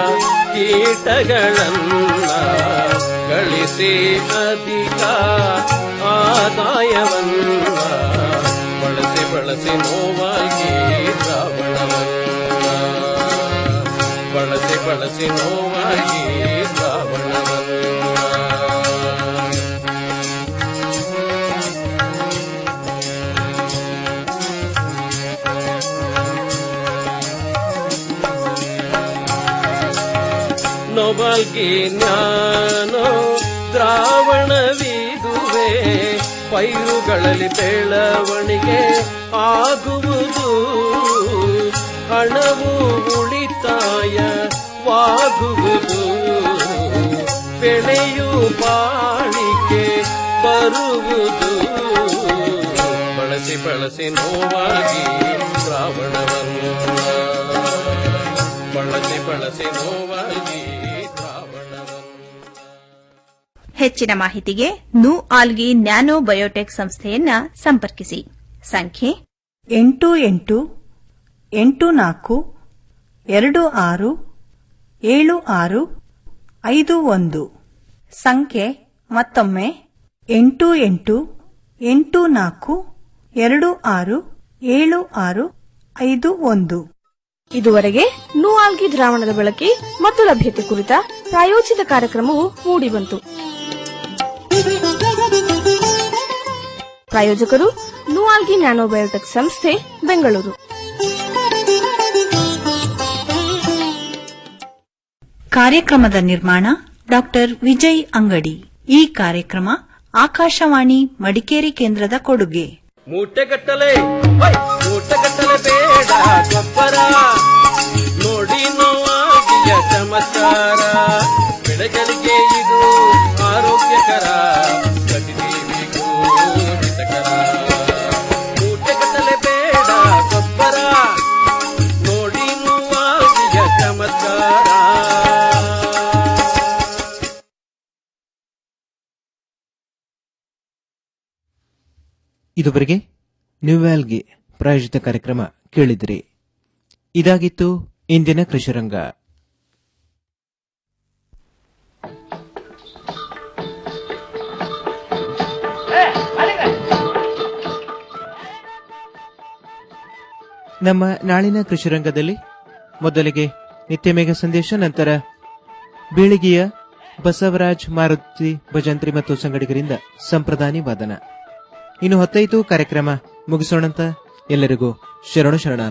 ಕೀಟಗಳನ್ನ ಗಳಿಸಿ ಅಧಿಕ ಆದಾಯವನ್ನ ಬಳಸಿ ಬಳಸಿ ನೋವಾಗಿ ಶ್ರಾವಣವನ್ನ ಬಳಸಿ ಬಳಸಿ ನೋವಾಗಿ ಶ್ರಾವಣವನ್ನ ನೊಬಲ್ಗಿ ಜ್ಞಾನೋ ದ್ರಾವಣವಿದುವೆ ಪೈರುಗಳಲ್ಲಿ ಬೆಳವಣಿಗೆ ಆಗುವುದು ಹಣವು ಉಳಿತಾಯವಾಗುವುದು ಬೆಳೆಯು ಬಾಳಿಕೆ ಬರುವುದು ಬಳಸಿ ಬಳಸಿ ನೋವಾಗಿ ಶ್ರಾವಣವನ್ನು ಬಳಸಿ ಬಳಸಿ ನೋವಾಗಿ ಹೆಚ್ಚಿನ ಮಾಹಿತಿಗೆ ನು ಆಲ್ಗಿ ನ್ಯಾನೋ ಬಯೋಟೆಕ್ ಸಂಸ್ಥೆಯನ್ನ ಸಂಪರ್ಕಿಸಿ ಸಂಖ್ಯೆ ಎಂಟು ಎಂಟು ಎಂಟು ನಾಲ್ಕು ಎರಡು ಆರು ಏಳು ಆರು ಐದು ಒಂದು ಸಂಖ್ಯೆ ಮತ್ತೊಮ್ಮೆ ಎಂಟು ಎಂಟು ಎಂಟು ನಾಲ್ಕು ಎರಡು ಆರು ಏಳು ಆರು ಐದು ಒಂದು ಇದುವರೆಗೆ ನೂಆಲ್ಗಿ ದ್ರಾವಣದ ಬಳಕೆ ಮತ್ತು ಲಭ್ಯತೆ ಕುರಿತ ಪ್ರಾಯೋಜಿತ ಕಾರ್ಯಕ್ರಮವು ಮೂಡಿಬಂತು ಪ್ರಾಯೋಜಕರು ನೂಆಲ್ಗಿ ನ್ಯಾನೋಬಯೋಟೆಕ್ ಸಂಸ್ಥೆ ಬೆಂಗಳೂರು ಕಾರ್ಯಕ್ರಮದ ನಿರ್ಮಾಣ ಡಾಕ್ಟರ್ ವಿಜಯ್ ಅಂಗಡಿ ಈ ಕಾರ್ಯಕ್ರಮ ಆಕಾಶವಾಣಿ ಮಡಿಕೇರಿ ಕೇಂದ್ರದ ಕೊಡುಗೆ ಮೂಟೆಗಟ್ಟಲೆ ಹೈ, ಮೂಟೆಗಟ್ಟಲೆ ಬೇಡ ಗೊಬ್ಬರ ನೋಡಿ ನೋವಾಗಿಯ ಚಮತ್ಕಾರ ಬೆಳೆಗಳಿಗೆ ಇದು ಆರೋಗ್ಯಕರ ಕಟಿದೇವಿಗೂ ಹಿತಕರ ಮೂಟೆಗಟ್ಟಲೆ ಬೇಡ ಗೊಬ್ಬರ ನೋಡಿ ನೋವಾಗಿಯ ಚಮತ್ಕಾರ ಇದುವರೆಗೆ ನ್ಯೂವ್ಯಾಲ್ಗೆ ಪ್ರಾಯೋಜಿತ ಕಾರ್ಯಕ್ರಮ ಕೇಳಿದಿರಿ ಇದಾಗಿತ್ತು ಇಂದಿನ ಕೃಷಿರಂಗ ನಮ್ಮ ನಾಳಿನ ಕೃಷಿರಂಗದಲ್ಲಿ ಮೊದಲಿಗೆ ನಿತ್ಯಮೇಘ ಸಂದೇಶ ನಂತರ ಬೀಳಿಗೆಯ ಬಸವರಾಜ್ ಮಾರುತಿ ಭಜಂತ್ರಿ ಮತ್ತು ಸಂಗಡಿಗರಿಂದ ಸಂಪ್ರದಾನಿ ವಾದನ ಇನ್ನು ಹೊತ್ತೈತು ಕಾರ್ಯಕ್ರಮ ಮುಗಿಸೋಣಂತ ಎಲ್ಲರಿಗೂ ಶರಣು ಶರಣಾರ್ಥಿ